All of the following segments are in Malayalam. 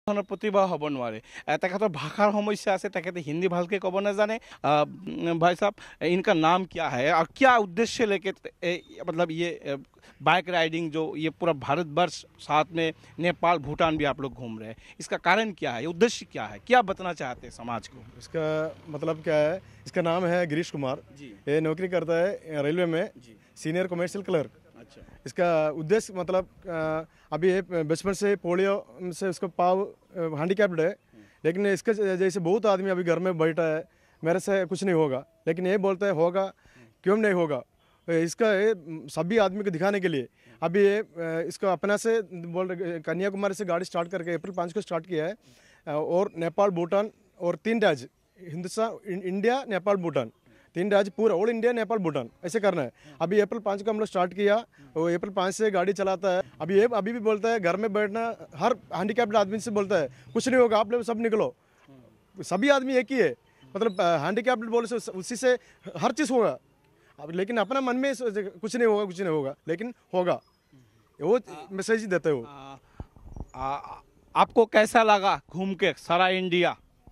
ধৰণৰ প্ৰতিভা হ'ব নোৱাৰে এ, তেখেতৰ ভাষাৰ সমস্যা আছে তেখেতে হিন্দী ভালকৈ ক'ব নাজানে আ, উম, भाई साहब इनका नाम क्या है और क्या उद्देश्य लेके ए, मतलब ये ए, बाइक राइडिंग जो ये पूरा भारत वर्ष साथ में नेपाल भूटान भी आप लोग घूम रहे हैं इसका कारण क्या है ये उद्देश्य क्या है क्या बताना चाहते हैं समाज को इसका मतलब क्या है इसका नाम है गिरीश कुमार जी ये नौकरी करता है रेलवे में जी सीनियर कमर्शियल क्लर्क अच्छा इसका उद्देश्य मतलब अ, अभी ये बचपन से पोलियो से उसका पाव हैंडीकैप्ड है लेकिन इसके जैसे बहुत आदमी अभी घर में बैठा है मेरे से कुछ नहीं होगा लेकिन ये बोलता है होगा क्यों नहीं होगा इसका ये सभी आदमी को दिखाने के लिए अभी ये अ, इसका अपना से बोल रहे कन्याकुमारी से गाड़ी स्टार्ट करके अप्रैल पाँच को स्टार्ट किया है अ, और नेपाल भूटान और तीन राज्य हिंदुस्तान इन- इंडिया नेपाल भूटान तीन राज्य पूरा ऑल इंडिया नेपाल भूटान ऐसे करना है अभी अप्रैल पाँच को हम लोग स्टार्ट किया वो अप्रैल पाँच से गाड़ी चलाता है अभी ये अभी भी बोलता है घर में बैठना हर हैंडीकैप्ड आदमी से बोलता है कुछ नहीं होगा आप लोग सब निकलो सभी आदमी एक ही है मतलब हैंडीकैप्ड बोले से उसी से हर चीज़ होगा अब लेकिन अपना मन में सोचे, कुछ नहीं होगा कुछ नहीं होगा लेकिन होगा वो मैसेज देते हो आ, आ, आपको कैसा लगा घूम के सारा India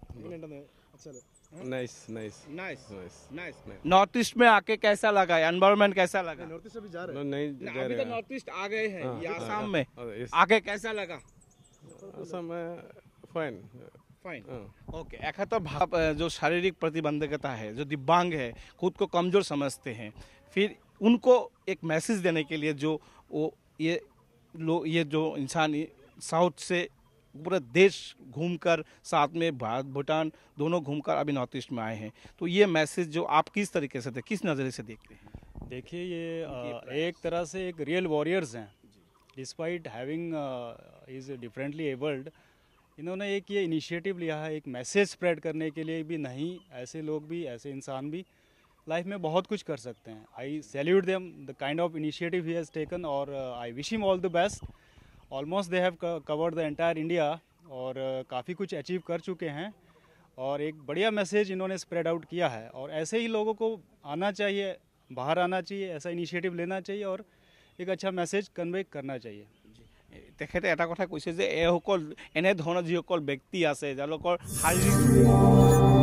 nice nice nice nice nice north east में आके कैसा लगा एनवायरमेंट कैसा लगा नॉर्थ से भी जा नो नहीं जा अभी रहे तो नॉर्थ ईस्ट आ गए हैं ये आसाम में हैं इस आके कैसा लगा समय फाइन फाइन ओके इकहत्तर भाव अ, जो शारीरिक प्रतिबंधकता है जो दिव्यांग है खुद को कमजोर समझते हैं फिर उनको एक मैसेज देने के लिए जो वो ये लोग ये जो इंसान ये साउथ से पूरा देश घूमकर साथ में भारत भूटान दोनों घूमकर अभी नॉर्थ ईस्ट में आए हैं तो ये मैसेज जो आप किस तरीके से थे किस नज़रिए से देखते हैं देखिए ये अ, एक तरह से एक रियल वॉरियर्स हैं despite having is differently abled इन्होंने एक ये इनिशिएटिव लिया है एक मैसेज स्प्रेड करने के लिए भी नहीं ऐसे लोग भी ऐसे इंसान भी लाइफ में बहुत कुछ कर सकते हैं I salute them the kind of initiative he has taken और I wish him all the best almost they have covered the entire India और uh, काफ़ी कुछ अचीव कर चुके हैं और एक बढ़िया मैसेज इन्होंने स्प्रेड आउट किया है और ऐसे ही लोगों को आना चाहिए बाहर आना चाहिए ऐसा इनिशिएटिव लेना चाहिए और एक अच्छा मैसेज कन्वे करना चाहिए তেখেতে এটা কথা কৈছে যে এইসকল এনেধৰণৰ যিসকল ব্যক্তি আছে তেওঁলোকৰ শাৰীৰিক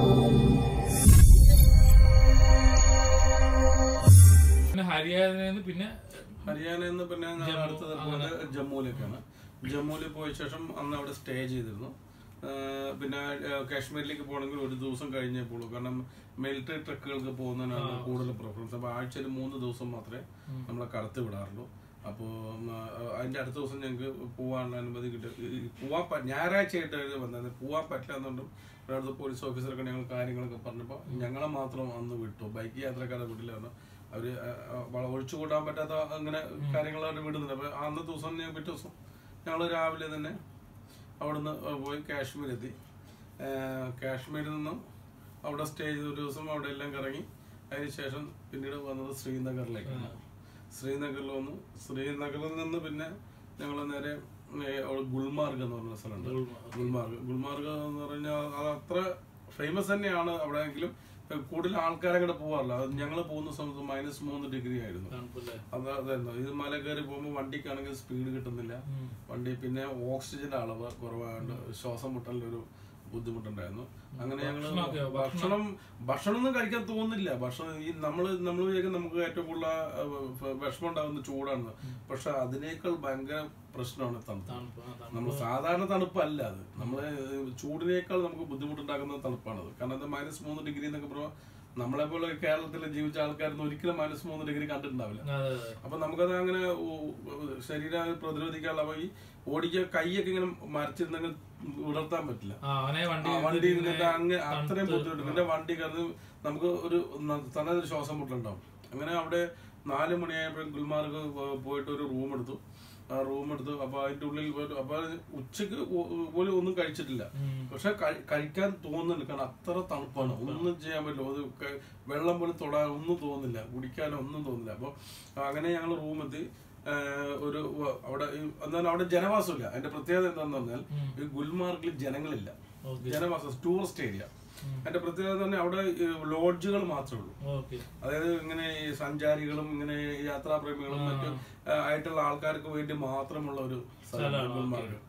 പിന്നെ ഹരിയാനയിൽ നിന്ന് പിന്നെ ഹരിയാനയിൽ നിന്ന് പിന്നെ ഞങ്ങൾ അടുത്തത് പോയത് ജമ്മുവിലേക്കാണ് ജമ്മുവിൽ പോയ ശേഷം അന്ന് അവിടെ സ്റ്റേ ചെയ്തിരുന്നു ആ, പിന്നെ ആ, കാശ്മീരിലേക്ക് പോകണമെങ്കിൽ ഒരു ദിവസം കഴിഞ്ഞേ പോകുള്ളൂ കാരണം മിലിറ്ററി ട്രക്കുകൾക്ക് പോകുന്നതിനാണ് കൂടുതൽ പ്രിഫറൻസ് അപ്പോൾ ആഴ്ചയിൽ മൂന്ന് ദിവസം മാത്രമേ നമ്മളെ കടത്തി വിടാറുള്ളൂ അപ്പോൾ അതിന്റെ അടുത്ത ദിവസം ഞങ്ങൾക്ക് പോകാനുള്ള അനുമതി കിട്ടി ഈ പോവാൻ പ- ഞായറാഴ്ചയായിട്ട് വന്നത് പോവാൻ പറ്റില്ല എന്നുകൊണ്ടും ഒരിടത്ത് പോലീസ് ഓഫീസറൊക്കെ ഞങ്ങൾ കാര്യങ്ങളൊക്കെ പറഞ്ഞപ്പോൾ ഞങ്ങളെ മാത്രം അന്ന് വിട്ടു ബൈക്ക് യാത്രക്കാരെ വിട്ടില്ല കാരണം അവര് വള- ഒഴിച്ചുകൂടാൻ പറ്റാത്ത അങ്ങനെ കാര്യങ്ങൾ അവർ വിടുന്നുണ്ട് അപ്പൊ അന്ന് ദിവസം ഞാൻ പിറ്റേ ദിവസം ഞങ്ങൾ രാവിലെ തന്നെ അവിടുന്ന് പോയി കാശ്മീർ എത്തി ഏഹ് കാശ്മീരിൽ നിന്നും അവിടെ സ്റ്റേ ചെയ്ത ഒരു ദിവസം അവിടെ എല്ലാം കറങ്ങി അതിനുശേഷം പിന്നീട് വന്നത് ശ്രീനഗറിലേക്കാണ് ശ്രീനഗറിൽ വന്നു ശ്രീനഗറിൽ നിന്ന് പിന്നെ ഞങ്ങൾ നേരെ ഏഹ് അവിടെ ഗുൽമാർഗ് എന്ന് പറഞ്ഞ സ്ഥലമുണ്ട് ഗുൽമാർഗ് ഗുൽമാർഗ് എന്ന് പറഞ്ഞാൽ അത് അത്ര ഫേമസ് തന്നെയാണ് അവിടെ എങ്കിലും ഏഹ് കൂടുതൽ ആൾക്കാരെ കൂടെ പോവാറില്ല അത് ഞങ്ങൾ പോകുന്ന സമയത്ത് മൈനസ് മൂന്ന് ഡിഗ്രി ആയിരുന്നു അത് അതായിരുന്നു ഇത് മല കയറി പോകുമ്പോൾ വണ്ടിക്കാണെങ്കിൽ സ്പീഡ് കിട്ടുന്നില്ല വണ്ടി പിന്നെ ഓക്സിജന്റെ അളവ് കുറവായതുകൊണ്ട് ശ്വാസം മുട്ടലിന്റെ ഒരു ബുദ്ധിമുട്ടുണ്ടായിരുന്നു അങ്ങനെ ഞങ്ങള് ഭക്ഷണമൊക്കെയോ? ഭക്ഷണം ഭക്ഷണം ഒന്നും കഴിക്കാൻ തോന്നില്ല ഭക്ഷണം ഈ നമ്മള് നമ്മൾ വിചാരിക്കും നമുക്ക് ഏറ്റവും കൂടുതൽ ആ, വ- വിഷമം ഉണ്ടാകുന്ന ചൂടാണ് പക്ഷെ അതിനേക്കാൾ ഭയങ്കര പ്രശ്നമാണ് തണുപ്പ് തണുപ്പ്, ആ, തണുപ്പ്. നമ്മൾ സാധാരണ തണുപ്പല്ല അത് നമ്മള് ചൂടിനേക്കാൾ നമുക്ക് ബുദ്ധിമുട്ടുണ്ടാക്കുന്ന തണുപ്പാണത് കാരണം അത് മൈനസ് മൂന്ന് ഡിഗ്രി എന്നൊക്കെ പറയുമ്പോൾ നമ്മളെ പോലെ കേരളത്തിൽ ജീവിച്ച ആൾക്കാരൊന്നും ഒരിക്കലും മൈനസ് മൂന്ന് ഡിഗ്രി കണ്ടിട്ടുണ്ടാവില്ല അതെ അതെ അപ്പൊ നമുക്കത് അങ്ങനെ ഉ- ഉ- ശരീരം പ്രതിരോധിക്കാനുള്ള അപ്പൊ ഈ ഓടിക്കുക കൈയൊക്കെ ഇങ്ങനെ മരച്ചിരുന്നെങ്കിൽ വിടർത്താൻ പറ്റില്ല ആ അവനെ വണ്ടി ആ, വണ്ടി ഇരുന്നിട്ട് ഇരുന്നിട്ട് അങ്ങ് തണുത്ത് അത്രയും ബുദ്ധിമുട്ട് പിന്നെ വണ്ടി കയറി നമുക്ക് ഒരു ന- തനതൊരു ശ്വാസം മുട്ടുണ്ടാവും അങ്ങനെ അവിടെ നാല് മണിയായപ്പോഴും ഗുൽമാർഗ് പോ- പോയിട്ട് ഒരു റൂം എടുത്തു ആ റൂം എടുത്തു അപ്പൊ അതിന്റെ ഉള്ളിൽ പോയിട്ട് അപ്പൊ ഉച്ചക്ക് ഒ- പോലും ഒന്നും കഴിച്ചിട്ടില്ല പക്ഷെ കഴി- കഴിക്കാൻ തോന്നുന്നില്ല കാരണം അത്ര തണുപ്പാണ് ഒന്നും ചെയ്യാൻ പറ്റില്ല അത് ക- വെള്ളം പോലും തൊടാൻ ഒന്നും തോന്നില്ല കുടിക്കാനോ ഒന്നും തോന്നില്ല അപ്പൊ അങ്ങനെ ഞങ്ങൾ റൂമെത്തി ഒരു വ- അവിടെ ഈ- എന്നാലും അവിടെ ജനവാസമില്ല അതിന്റെ പ്രത്യേകത എന്താന്ന് പറഞ്ഞാൽ ഈ ഗുൽമാർഗിൽ ജനങ്ങളില്ല ജനവാസം ടൂറിസ്റ്റ് ഏരിയ അതിന്റെ പ്രത്യേകത എന്ന് പറഞ്ഞാൽ അവിടെ ഈ ലോഡ്ജുകൾ മാത്രമേ ഉള്ളൂ ഓക്കെ അതായത് ഇങ്ങനെ ഈ സഞ്ചാരികളും ഇങ്ങനെ യാത്രാപ്രേമികളും മറ്റും ആ, ആയിട്ടുള്ള ആൾക്കാർക്ക് വേണ്ടി മാത്രമുള്ള ഒരു സ്ഥലമാണ് ഗുൽമാർഗ്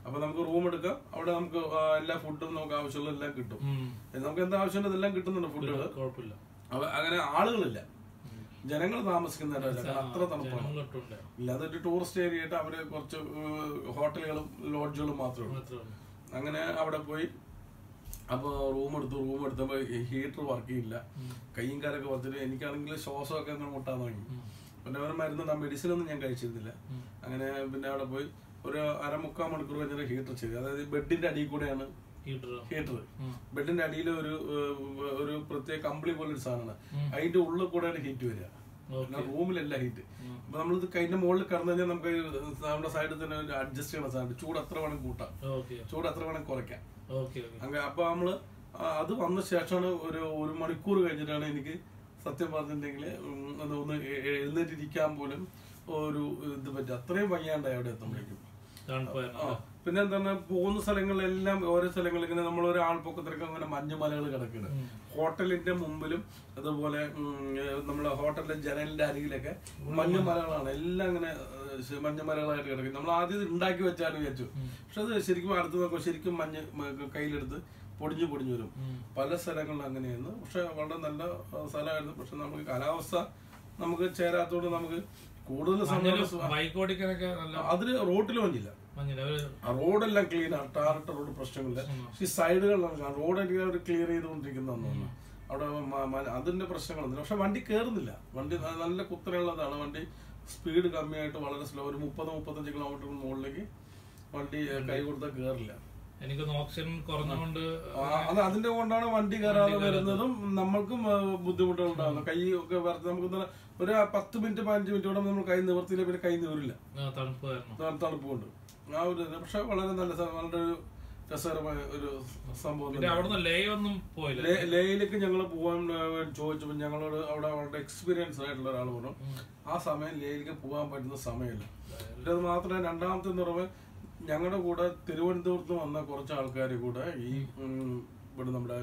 അപ്പൊ നമുക്ക് റൂം എടുക്കാം അവിടെ നമുക്ക് ആ, എല്ലാ ഫുഡും നമുക്ക് ആവശ്യമുള്ള എല്ലാം കിട്ടും ഉം. നമുക്ക് എന്താ ആവശ്യമുണ്ട് ഇതെല്ലാം കിട്ടുന്നുണ്ട് ഫുഡുകൾ കുഴപ്പമില്ല അപ്പൊ അങ്ങനെ ആളുകളില്ല ജനങ്ങൾ താമസിക്കുന്നവരല്ല കാരണം അത്ര തണുപ്പാണ് ജനങ്ങളൊട്ടുണ്ട് ഇല്ല അതൊരു ടൂറിസ്റ്റ് ഏരിയ ആയിട്ട് അവര് കുറച്ച് ഏഹ്, ഹോട്ടലുകളും ലോഡ്ജുകളും മാത്രമേ ഉള്ളൂ മാത്രമേ ഉള്ളൂ. അങ്ങനെ അവിടെ പോയി അപ്പോൾ റൂം എടുത്തു റൂം എടുത്തപ്പോൾ ഹീറ്റർ വർക്ക് ചെയ്യില്ല കൈയും കാലൊക്കെ കുറച്ചിട്ട് എനിക്കാണെങ്കിൽ ശ്വാസമൊക്കെ അങ്ങനെ മുട്ടാൻ തുടങ്ങി പിന്നെ വേറെ മരുന്ന് മെഡിസിൻ ഒന്നും ഞാൻ കഴിച്ചിരുന്നില്ല അങ്ങനെ പിന്നെ അവിടെ പോയി ഒരു അരമുക്കാൽ മണിക്കൂർ കഴിഞ്ഞിട്ട് ഹീറ്റർ ചെയ്തു അതായത് ബെഡിന്റെ അടിയിൽ കൂടെയാണ് ഹീറ്റർ ഹീറ്റർ ബെഡിന്റെ അടിയിൽ ഒരു ഏഹ്, ഒരു പ്രത്യേക കമ്പിളി പോലെ ഒരു സാധനമാണ് അതിന്റെ ഉള്ളിൽ കൂടെയാണ് ഹീറ്റ് വരിക പിന്നെ റൂമിലല്ല ഹീറ്റ് അപ്പൊ നമ്മളിത് കൈന്റെ മുകളിൽ കടന്നു കഴിഞ്ഞാൽ നമുക്ക് നമ്മുടെ സൈഡിൽ തന്നെ അഡ്ജസ്റ്റ് ചെയ്യണ സാധനം ചൂട് എത്ര വേണം കൂട്ടാം ഓക്കെ ചൂട് എത്ര വേണം കുറയ്ക്കാം ഓക്കെ ഓക്കെ അങ്ങനെ അപ്പൊ നമ്മള് ആ, അത് വന്ന ശേഷമാണ് ഒരു ഒരു മണിക്കൂർ കഴിഞ്ഞിട്ടാണ് എനിക്ക് സത്യം പറഞ്ഞിട്ടുണ്ടെങ്കിൽ അത് ഒന്ന് എ- എ- എഴുന്നേറ്റിരിക്കാൻ പോലും ഒരു ഇത് പറ്റും അത്രയും വയ്യാണ്ടായി അവിടെ എത്തുമ്പോഴേക്കും തണുപ്പായിരുന്നു ആ പിന്നെ എന്താണ് പോകുന്ന സ്ഥലങ്ങളിലെല്ലാം ഓരോ സ്ഥലങ്ങളിൽ ഇങ്ങനെ നമ്മൾ ഒരു ആൾപ്പൊക്കത്തിലൊക്കെ അങ്ങനെ മഞ്ഞുമലകൾ കിടക്കുന്നുണ്ട് ഹോട്ടലിന്റെ മുമ്പിലും അതുപോലെ ഉം, ഏഹ്, നമ്മളെ ഹോട്ടലിന്റെ ജനലിന്റെ അരികിലൊക്കെ മഞ്ഞുമലകളാണ് എല്ലാം ഇങ്ങനെ ഏഹ്, ശ- മഞ്ഞുമലകളായിട്ട് കിടക്കും നമ്മൾ ആദ്യം ഇത് ഉണ്ടാക്കി വെച്ചാലും വിചാരിച്ചു പക്ഷെ അത് ശരിക്കും അടുത്ത് നോക്കുമ്പോൾ ശരിക്കും മഞ്ഞ് മ- കയ്യിലെടുത്ത് പൊടിഞ്ഞു പൊടിഞ്ഞു വരും പല സ്ഥലങ്ങളിലും അങ്ങനെയായിരുന്നു പക്ഷെ വളരെ നല്ല ആ, സ്ഥലമായിരുന്നു പക്ഷെ നമുക്ക് കാലാവസ്ഥ നമുക്ക് ചേരാത്തോണ്ട് നമുക്ക് കൂടുതൽ സമയം ബൈക്ക് ഓടിക്കാനൊക്കെ നല്ല അതിന് റോട്ടിൽ വന്നില്ല മഞ്ഞില്ല ഒരു ആ റോഡെല്ലാം ക്ലീൻ ആണ് ടാറിട്ട റോഡ് പ്രശ്നമില്ല പക്ഷെ ഈ സൈഡുകളിലാണ് കാണുന്നത്. റോഡൊക്കെ അവർ ക്ലിയർ ചെയ്തുകൊണ്ടിരിക്കുന്നതെന്ന് തോന്നുന്നു അവിടെ മ- മ- അതിന്റെ പ്രശ്നങ്ങളൊന്നുമില്ല പക്ഷെ വണ്ടി കയറുന്നില്ല വണ്ടി ന- നല്ല കുത്തനെയുള്ളതാണ് വണ്ടി സ്പീഡ് കമ്മിയായിട്ട് വളരെ സ്ലോ ഒരു മുപ്പത് മുപ്പത്തഞ്ച് കിലോമീറ്റർ മുകളിലേക്ക് വണ്ടി ഏ, കൈ കൊടുത്താൽ കയറില്ല എനിക്കൊന്ന് ഓക്സിജൻ കുറഞ്ഞുകൊണ്ട് ആ, അത് അതിന്റെ കൊണ്ടാണ് വണ്ടി കയറാതെ വരുന്നതും നമ്മൾക്കും ആ, ബുദ്ധിമുട്ടുകൾ ഉണ്ടാകുന്നത് കൈ ഒക്കെ വരച്ച് നമുക്ക് എന്താ ഒരു പത്ത് മിനിറ്റ് പതിനഞ്ച് മിനിറ്റ് കൂടെ നമ്മൾ കൈ നിവർത്തിയില്ല പിന്നെ കൈ നിവരില്ല ആ, തണുപ്പ് കാരണം ത- തണുപ്പ് കൊണ്ട് ആ ഒരു ഇത്. പക്ഷെ വളരെ നല്ല സ- വളരെ ഒരു രസകരമായ ഒരു സംഭവം പിന്നെ തന്നെയാണ്. അവിടുന്ന് ലേ ഒന്നും പോയില്ല ലേ- ലേയിലേക്ക് ഞങ്ങൾ പോകാൻ ആ, ചോദിച്ചപ്പോൾ ഞങ്ങളോട് അവിടെ വളരെ എക്സ്പീരിയൻസ് ആയിട്ടുള്ള ഒരാൾ പറഞ്ഞു ആ സമയം ലേയിലേക്ക് പോകാൻ പറ്റുന്ന സമയമില്ല പിന്നെ അത് മാത്രമല്ല രണ്ടാമത്തെ നിറവ് ഞങ്ങളുടെ കൂടെ തിരുവനന്തപുരത്ത് വന്ന കുറച്ച് ആൾക്കാർ കൂടെ ഈ ഉം, ഇവിടെ നമ്മുടെ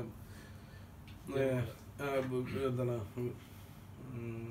ഏ, ആ, ബ്- എന്താണ് ഉം,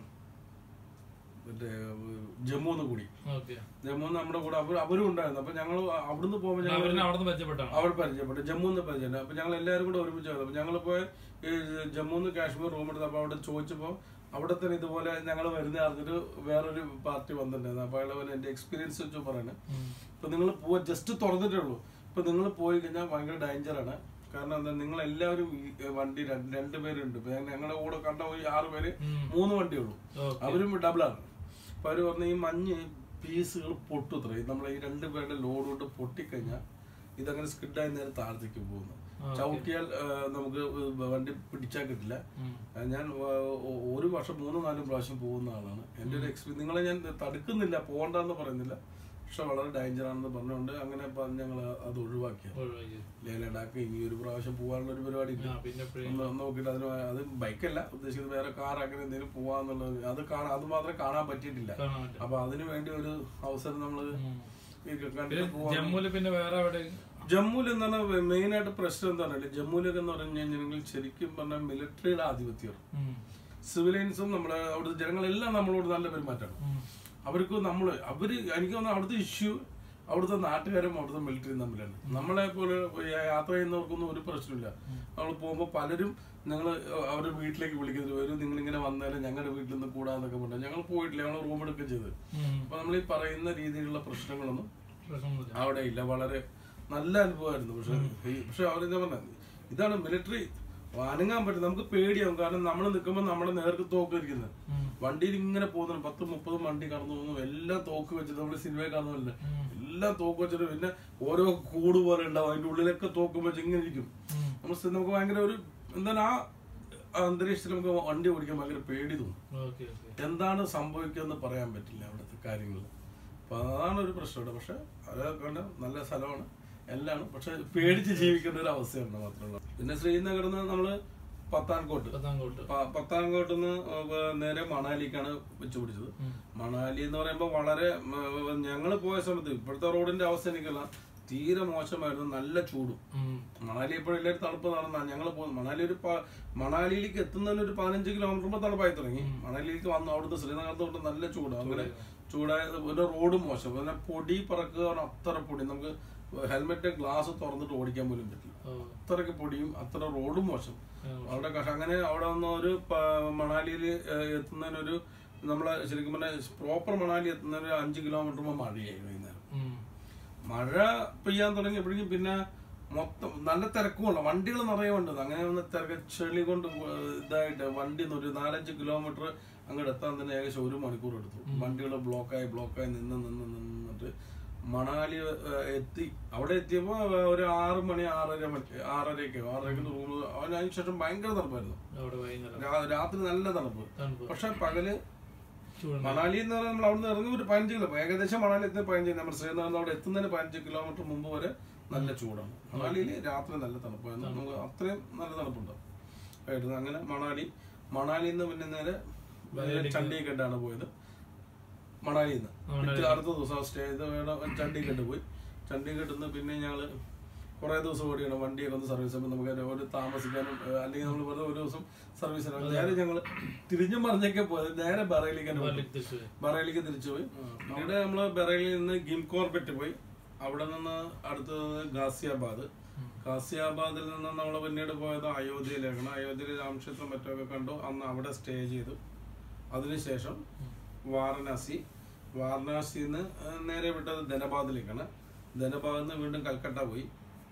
മറ്റേ ജമ്മുന്ന് കൂടി ഓക്കെ ജമ്മുന്ന് നമ്മുടെ കൂടെ അവർ അവരും ഉണ്ടായിരുന്നു അപ്പൊ ഞങ്ങൾ അവിടുന്ന് പോകുമ്പോൾ ഞങ്ങൾ അവരിനെ അവിടുന്ന് മെച്ചപ്പെട്ടാണ് അവിടെ പരിചയപ്പെട്ടു ജമ്മുന്ന് പരിചയപ്പെട്ടു അപ്പൊ ഞങ്ങൾ എല്ലാവരും കൂടെ ഒരുമിച്ച് വന്നു അപ്പൊ ഞങ്ങൾ പോയി ഈ ജമ്മുന്ന് കാശ്മീർ റൂം എടുത്ത് അപ്പൊ അവിടെ ചോദിച്ചപ്പോൾ അവിടെ തന്നെ ഇതുപോലെ ഞങ്ങൾ വരുന്ന അറിഞ്ഞിട്ട് വേറൊരു പാർട്ടി വന്നിട്ടുണ്ടായിരുന്നു അപ്പൊ അയാൾ എന്റെ എക്സ്പീരിയൻസ് വെച്ച് പറയണേ ഇപ്പൊ നിങ്ങൾ പോവാ ജസ്റ്റ് തുറന്നിട്ടേ ഉള്ളൂ ഇപ്പൊ നിങ്ങൾ പോയി കഴിഞ്ഞാൽ ഭയങ്കര ഡേഞ്ചറാണ് കാരണം എന്താ നിങ്ങൾ എല്ലാവരും ഈ വണ്ടി രണ്ട് രണ്ട് പേരുണ്ട് ഇപ്പൊ ഞങ്ങളുടെ കൂടെ കണ്ട ഒരു ആറ് പേര് മൂന്ന് വണ്ടിയുള്ളൂ ഓക്കെ അവരും ഡബിൾ ആണ് അപ്പൊ അവര് പറഞ്ഞ ഈ മഞ്ഞ് പീസുകൾ പൊട്ടുത്ര നമ്മളെ ഈ രണ്ട് പേരുടെ ലോഡ് കൊണ്ട് പൊട്ടിക്കഴിഞ്ഞാൽ ഇതങ്ങനെ സ്കിഡായി നേരെ താഴത്തേക്ക് പോകുന്നു ചവിട്ടിയാൽ ആ, നമുക്ക് വണ്ടി പിടിച്ചാൽ കിട്ടില്ല ആ, ഞാൻ ആ, ഒ- ഒരു വർഷം മൂന്ന് നാലും പ്രാവശ്യം പോകുന്ന ആളാണ് എൻ്റെ ഒരു എക്സ്പീരിയൻസ് നിങ്ങളെ ഞാൻ തടുക്കുന്നില്ല പോകണ്ടെന്ന് പറയുന്നില്ല പക്ഷെ വളരെ ഡേഞ്ചർ ആണെന്ന് പറഞ്ഞുകൊണ്ട് അങ്ങനെ ഞങ്ങൾ അത് ഒഴിവാക്കിയത് ഒഴിവാക്കി ലേ ലഡാക്ക് ഇനി ഒരു പ്രാവശ്യം പോകാനുള്ള ഒരു പരിപാടി ഇല്ല ആ പിന്നെ എപ്പഴും ഒന്ന് നോക്കിയിട്ട് അതിന് അത് ബൈക്കല്ല ഉദ്ദേശിക്കുന്നത് വേറെ കാർ അങ്ങനെ എന്തെങ്കിലും പോവാന്നുള്ളത് അത് കാണാൻ അത് മാത്രമേ കാണാൻ പറ്റിയിട്ടില്ല കാണാൻ പറ്റും അപ്പൊ അതിനു വേണ്ടി ഒരു അവസരം നമ്മൾ കണ്ടിട്ട് പോവാൻ ജമ്മുവിൽ പിന്നെ വേറെ എവിടെ ജമ്മുവിൽ എന്താണ് മെയിൻ ആയിട്ട് പ്രശ്നം എന്താണെന്ന് ജമ്മുവിലൊക്കെ എന്ന് പറഞ്ഞു കഴിഞ്ഞാൽ ശരിക്കും പറഞ്ഞാൽ മിലിറ്ററിയുടെ ആധിപത്യം ഉം. സിവിലിയൻസും നമ്മുടെ അവിടുത്തെ ജനങ്ങളെല്ലാം നമ്മളോട് നല്ല പെരുമാറ്റമാണ് ഉം. അവർക്ക് നമ്മൾ അവര് എനിക്ക് തോന്നുന്നു അവിടുത്തെ ഇഷ്യൂ അവിടുത്തെ നാട്ടുകാരും അവിടുത്തെ മിലിറ്ററിയും തമ്മിലാണ് നമ്മളെ പോലെ യാത്ര ചെയ്യുന്നവർക്കൊന്നും ഒരു പ്രശ്നമില്ല നമ്മൾ പോകുമ്പോൾ പലരും ഞങ്ങൾ അവരുടെ വീട്ടിലേക്ക് വിളിക്കുന്നത് വരും നിങ്ങൾ ഇങ്ങനെ വന്നാലും ഞങ്ങളുടെ വീട്ടിൽ നിന്ന് കൂടാന്നൊക്കെ പറഞ്ഞു ഞങ്ങൾ പോയിട്ടില്ല ഞങ്ങൾ റൂം എടുക്കുകയും ചെയ്ത് ഉം. അപ്പൊ നമ്മൾ ഈ പറയുന്ന രീതിയിലുള്ള പ്രശ്നങ്ങളൊന്നും പ്രശ്നമൊന്നുമില്ല അവിടെ ഇല്ല വളരെ നല്ല അനുഭവമായിരുന്നു പക്ഷെ ഈ- പക്ഷെ അവരെന്താ പറഞ്ഞ ഇതാണ് മിലിറ്ററി അനങ്ങാൻ പറ്റും നമുക്ക് പേടിയാവും കാരണം നമ്മൾ നിൽക്കുമ്പോൾ നമ്മുടെ നേർക്ക് തോക്ക് ഇരിക്കുന്നത് ഉം. വണ്ടിയിൽ ഇങ്ങനെ പോകുന്നു പത്തും മുപ്പതും വണ്ടി കടന്നു പോകുന്നു എല്ലാം തോക്ക് വെച്ചിട്ട് നമ്മൾ സിനിമയിൽ കാണുന്നില്ല എല്ലാം തോക്ക് വെച്ചിട്ട് പിന്നെ ഓരോ കൂട് പോലെ ഉണ്ടാവും അതിന്റെ ഉള്ളിലൊക്കെ തോക്കും വെച്ച് ഇങ്ങനെ ഇരിക്കും ഉം. നമ്മൾ സ്ഥി- നമുക്ക് ഭയങ്കര ഒരു എന്താണ് ആ അന്തരീക്ഷത്തിൽ നമുക്ക് വണ്ടി ഓടിക്കാൻ ഭയങ്കര പേടി തോന്നും ഓക്കെ ഓക്കെ എന്താണ് സംഭവിക്കുക പറയാൻ പറ്റില്ല അവിടുത്തെ കാര്യങ്ങൾ അപ്പൊ അതാണ് ഒരു പ്രശ്നം ഇവിടെ പക്ഷെ അതൊക്കെ ഉണ്ട്. നല്ല സ്ഥലമാണ് എല്ലാം പക്ഷെ പേടിച്ച് ജീവിക്കേണ്ട ഒരു അവസ്ഥയുണ്ട് മാത്രമല്ല പിന്നെ ശ്രീനഗറിൽ നിന്ന് നമ്മള് പത്താൻകോട്ട് പത്താംകോട്ട് പ- പത്താൻകോട്ട് നിന്ന് നേരെ മണാലിക്കാണ് വെച്ച് പിടിച്ചത് ഉം. മണാലി എന്ന് പറയുമ്പോൾ വളരെ ഞങ്ങൾ പോയ സമയത്ത് ഇപ്പോഴത്തെ റോഡിന്റെ അവസ്ഥ എനിക്കല്ല തീരെ മോശമായിരുന്നു നല്ല ചൂടും ഉം. മണാലി ഇപ്പോൾ എല്ലാവരും തണുപ്പ് നടന്ന ഞങ്ങൾ പോകുന്നു മണാലി ഒരു പ- മണാലിയിലേക്ക് എത്തുന്നതിന് ഒരു പതിനഞ്ച് കിലോമീറ്റർ മുമ്പ് തണുപ്പായി തുടങ്ങി മണാലിയിലേക്ക് വന്നു അവിടുത്തെ ശ്രീനഗരത്ത് തൊട്ട് നല്ല ചൂട് അങ്ങനെ ചൂടായ ഒരു റോഡും മോശം പിന്നെ പൊടി പറക്കുക പറഞ്ഞാൽ അത്ര പൊടി നമുക്ക് ഹെൽമെറ്റ് ഗ്ലാസ് തുറന്നിട്ട് ഓടിക്കാൻ പോലും പറ്റില്ല ഓ അത്രയ്ക്ക് പൊടിയും അത്ര റോഡും മോശം ആ, വളരെ കഷ്ടം അങ്ങനെ അവിടെ നിന്ന് ഒരു മണാലിയിൽ എത്തുന്നതിനൊരു നമ്മളെ ശരിക്കും പറഞ്ഞാൽ പ്രോപ്പർ മണാലി എത്തുന്നതിന് ഒരു അഞ്ച് കിലോമീറ്റർ മുമ്പ് മഴയായി വൈകുന്നേരം ഉം. മഴ പെയ്യാൻ തുടങ്ങിയപ്പോഴേക്കും പിന്നെ മൊത്തം നല്ല തിരക്കുമുള്ള വണ്ടികൾ നിറയെ ഉണ്ട് അങ്ങനെ ഒന്ന് തിരക്ക് ചെളി കൊണ്ട് ഇതായിട്ട് വണ്ടി ഒരു നാലഞ്ച് കിലോമീറ്റർ അങ്ങോട്ട് എത്താൻ തന്നെ ഏകദേശം ഒരു മണിക്കൂർ എടുത്തു വണ്ടികൾ ബ്ലോക്കായി ബ്ലോക്കായി നിന്ന് നിന്ന് നിന്നിട്ട് മണാലി ഏഹ്, എത്തി അവിടെ എത്തിയപ്പോൾ ഒരു ആറ് മണി ആറര മണി ആറരയ്ക്ക് ആറരയ്ക്ക് റൂം അതിന് ശേഷം ഭയങ്കര തണുപ്പായിരുന്നു അവിടെ വൈകുന്നേരം രാ- രാത്രി നല്ല തണുപ്പ് തണുപ്പ് പക്ഷെ പകല് ചൂടുണ്ട് മണാലി എന്ന് പറഞ്ഞാൽ നമ്മൾ അവിടുന്ന് ഇറങ്ങി ഒരു പതിനഞ്ച് കിലോ ഏകദേശം മണാലി എത്തുന്ന പതിനഞ്ച് നമ്മൾ ശ്രീനഗറിൽ അവിടെ എത്തുന്നതിന് പതിനഞ്ച് കിലോമീറ്റർ മുമ്പ് വരെ നല്ല ചൂടാണ് മണാലിയിൽ രാത്രി നല്ല തണുപ്പായിരുന്നു നമുക്ക് അത്രയും നല്ല തണുപ്പുണ്ട് ആയിരുന്നു അങ്ങനെ മണാലി മണാലിയിൽ നിന്ന് പിന്നെ നേരെ ചണ്ഡീഗഡാണ് പോയത് മണാലിയിൽ നിന്ന് പിറ്റേ അടുത്ത ദിവസം സ്റ്റേ ചെയ്ത് വേണം ചണ്ഡീഗഡ് പോയി ചണ്ഡീഗഡിൽ നിന്ന് പിന്നെ ഞങ്ങള് കുറെ ദിവസം ഓടിയാണ് വണ്ടിയൊക്കെ ഒന്ന് സർവീസ് ചെയ്യുമ്പോൾ നമുക്ക് അതിന് ഒരു താമസിക്കാനും ഏഹ്, അല്ലെങ്കിൽ നമ്മൾ വെറുതെ ഒരു ദിവസം സർവീസ് ചെയ്യണം നേരെ ഞങ്ങൾ തിരിഞ്ഞു മറിഞ്ഞൊക്കെ പോയത് നേരെ ബറയിലേക്ക് തന്നെ പോയി തിരിച്ചു പോയി. ബറയിലേക്ക് തിരിച്ചു പോയി പിന്നീട് നമ്മള് ബറയിൽ നിന്ന് ഗിം കോർബറ്റ് പോയി അവിടെ നിന്ന് അടുത്തത് ഗാസിയാബാദ് ഗാസിയാബാദിൽ നിന്ന് നമ്മൾ പിന്നീട് പോയത് അയോധ്യയിലേക്കാണ് അയോധ്യയിൽ രാമക്ഷേത്രം മറ്റൊക്കെ കണ്ടു അന്ന് അവിടെ സ്റ്റേ ചെയ്തു അതിനുശേഷം വാരണാസി വാരണാസിയിൽ നിന്ന് നേരെ വിട്ടത് ധനബാദിലേക്കാണ് ധനബാദിൽ നിന്ന് വീണ്ടും കൽക്കട്ട പോയി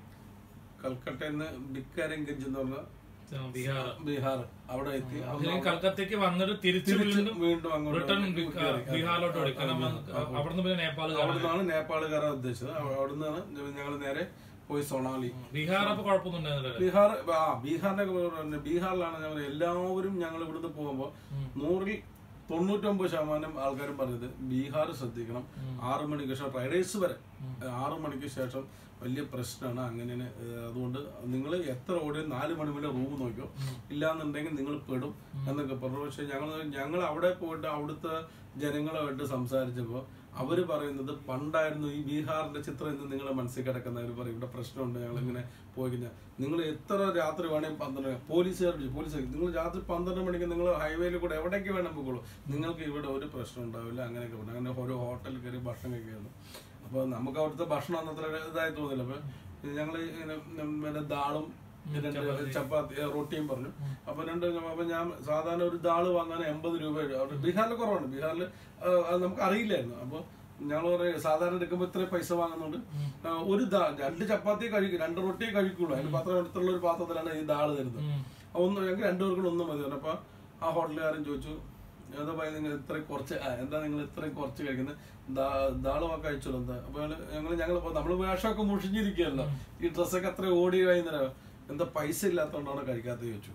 കൽക്കട്ടയിൽ നിന്ന് ബിക്കാരംഗഞ്ച് എന്ന് പറഞ്ഞ ആ, ബീഹാർ ബീഹാർ അവിടെ എത്തി അതിന് കൽക്കത്തയ്ക്ക് വന്നിട്ട് തിരിച്ചു തിരിച്ച് വീണ്ടും വീണ്ടും അങ്ങോട്ട് റിട്ടേൺ കയറി. ബീഹാറിലോട്ട് ഓടി കാരണം അവിടുന്ന് പിന്നെ നേപ്പാൾ അവിടെ നിന്നാണ് നേപ്പാൾ കയറാൻ ഉദ്ദേശിച്ചത് അവിടെ നിന്നാണ് ഞങ്ങൾ നേരെ പോയി സൊണാലി ബീഹാർ അപ്പൊ കുഴപ്പമൊന്നും ഉണ്ടായിരുന്നില്ല ബീഹാർ ആ ബീഹാറിനെ കുറിച്ച് ബീഹാറിലാണ് ഞങ്ങൾ എല്ലാവരും ഞങ്ങൾ ഇവിടുന്ന് പോകുമ്പോൾ നൂറിൽ തൊണ്ണൂറ്റൊമ്പത് ശതമാനം ആൾക്കാരും പറഞ്ഞത് ബീഹാർ ശ്രദ്ധിക്കണം ആറു മണിക്ക് ശേഷം റൈഡേഴ്സ് വരെ ആറു മണിക്ക് ശേഷം വലിയ പ്രശ്നമാണ് അങ്ങനെ അതുകൊണ്ട് നിങ്ങൾ എത്ര ഓടി നാല് മണി വരെ റൂം നോക്കിയോ ഇല്ലാന്നുണ്ടെങ്കിൽ നിങ്ങൾ പെടും എന്നൊക്കെ പറഞ്ഞു പക്ഷെ ഞങ്ങൾ ഞങ്ങൾ അവിടെ പോയിട്ട് അവിടുത്തെ ജനങ്ങളുമായിട്ട് സംസാരിച്ചപ്പോൾ അവര് പറയുന്നത് പണ്ടായിരുന്നു ഈ ബീഹാറിന്റെ ചിത്രം ഇന്ന് നിങ്ങളെ മനസ്സിൽ കിടക്കുന്നവർ പറയും ഇവിടെ പ്രശ്നമുണ്ട് ഞങ്ങൾ ഇങ്ങനെ പോയി കഴിഞ്ഞാൽ നിങ്ങൾ എത്ര രാത്രി വേണേൽ പന്ത്രണ്ട് പോലീസുകാർ വിളിച്ചു പോലീസ് നിങ്ങൾ രാത്രി പന്ത്രണ്ട് മണിക്ക് നിങ്ങൾ ഹൈവേയിൽ കൂടെ എവിടേക്ക് വേണം പോയിക്കോളൂ നിങ്ങൾക്ക് ഇവിടെ ഒരു പ്രശ്നം ഉണ്ടാവില്ല അങ്ങനെയൊക്കെ പറഞ്ഞു അങ്ങനെ ഓരോ ഹോട്ടലിൽ കയറി ഭക്ഷണം കഴിക്കുകയാണ് അപ്പോൾ നമുക്ക് അവിടുത്തെ ഭക്ഷണം ഒന്നും അത്ര ഇതായി തോന്നില്ല അപ്പോൾ ഞങ്ങൾ ഇങ്ങനെ പിന്നെ ദാളും രണ്ട് ചപ്പാത്തി ഏ, റൊട്ടിയും പറഞ്ഞു അപ്പൊ രണ്ട് അപ്പൊ ഞാൻ സാധാരണ ഒരു ദാള് വാങ്ങാൻ എൺപത് രൂപ അവിടെ ബീഹാറിൽ കുറവാണ് ബീഹാറിൽ ആ, അത് നമുക്ക് അറിയില്ലായിരുന്നു അപ്പൊ ഞങ്ങൾ പറയും സാധാരണ എടുക്കുമ്പോൾ ഇത്ര പൈസ വാങ്ങുന്നുണ്ട് ആ, ഒരു ദാ രണ്ട് ചപ്പാത്തി കഴിക്കും രണ്ട് റൊട്ടിയെ കഴിക്കുള്ളൂ അതിന് പാത്രം എടുത്തുള്ള ഒരു പാത്രത്തിലാണ് ഈ ദാള് തരുന്നത് അപ്പൊ ഒന്ന് ഞങ്ങൾക്ക് രണ്ടുപേർക്കും ഒന്നും മതി പറഞ്ഞു. അപ്പൊ ആ ഹോട്ടലുകാരൻ ചോദിച്ചു എന്താ പറയുക നിങ്ങൾ ഇത്രയും കുറച്ച് ആ, എന്താ നിങ്ങൾ ഇത്രയും കുറച്ച് കഴിക്കുന്നത് ദാള് വാ കഴിച്ചോളൂ എന്താ അപ്പൊ ഞങ്ങൾ ഞങ്ങൾ നമ്മൾ വേഷമൊക്കെ മുഷിഞ്ഞിരിക്കുകയല്ലോ ഈ ഡ്രസ്സൊക്കെ അത്ര ഓടി വൈകുന്നേരം എന്താ പൈസ ഇല്ലാത്തതുകൊണ്ടാണ് കഴിക്കാത്തത് ചോദിച്ചു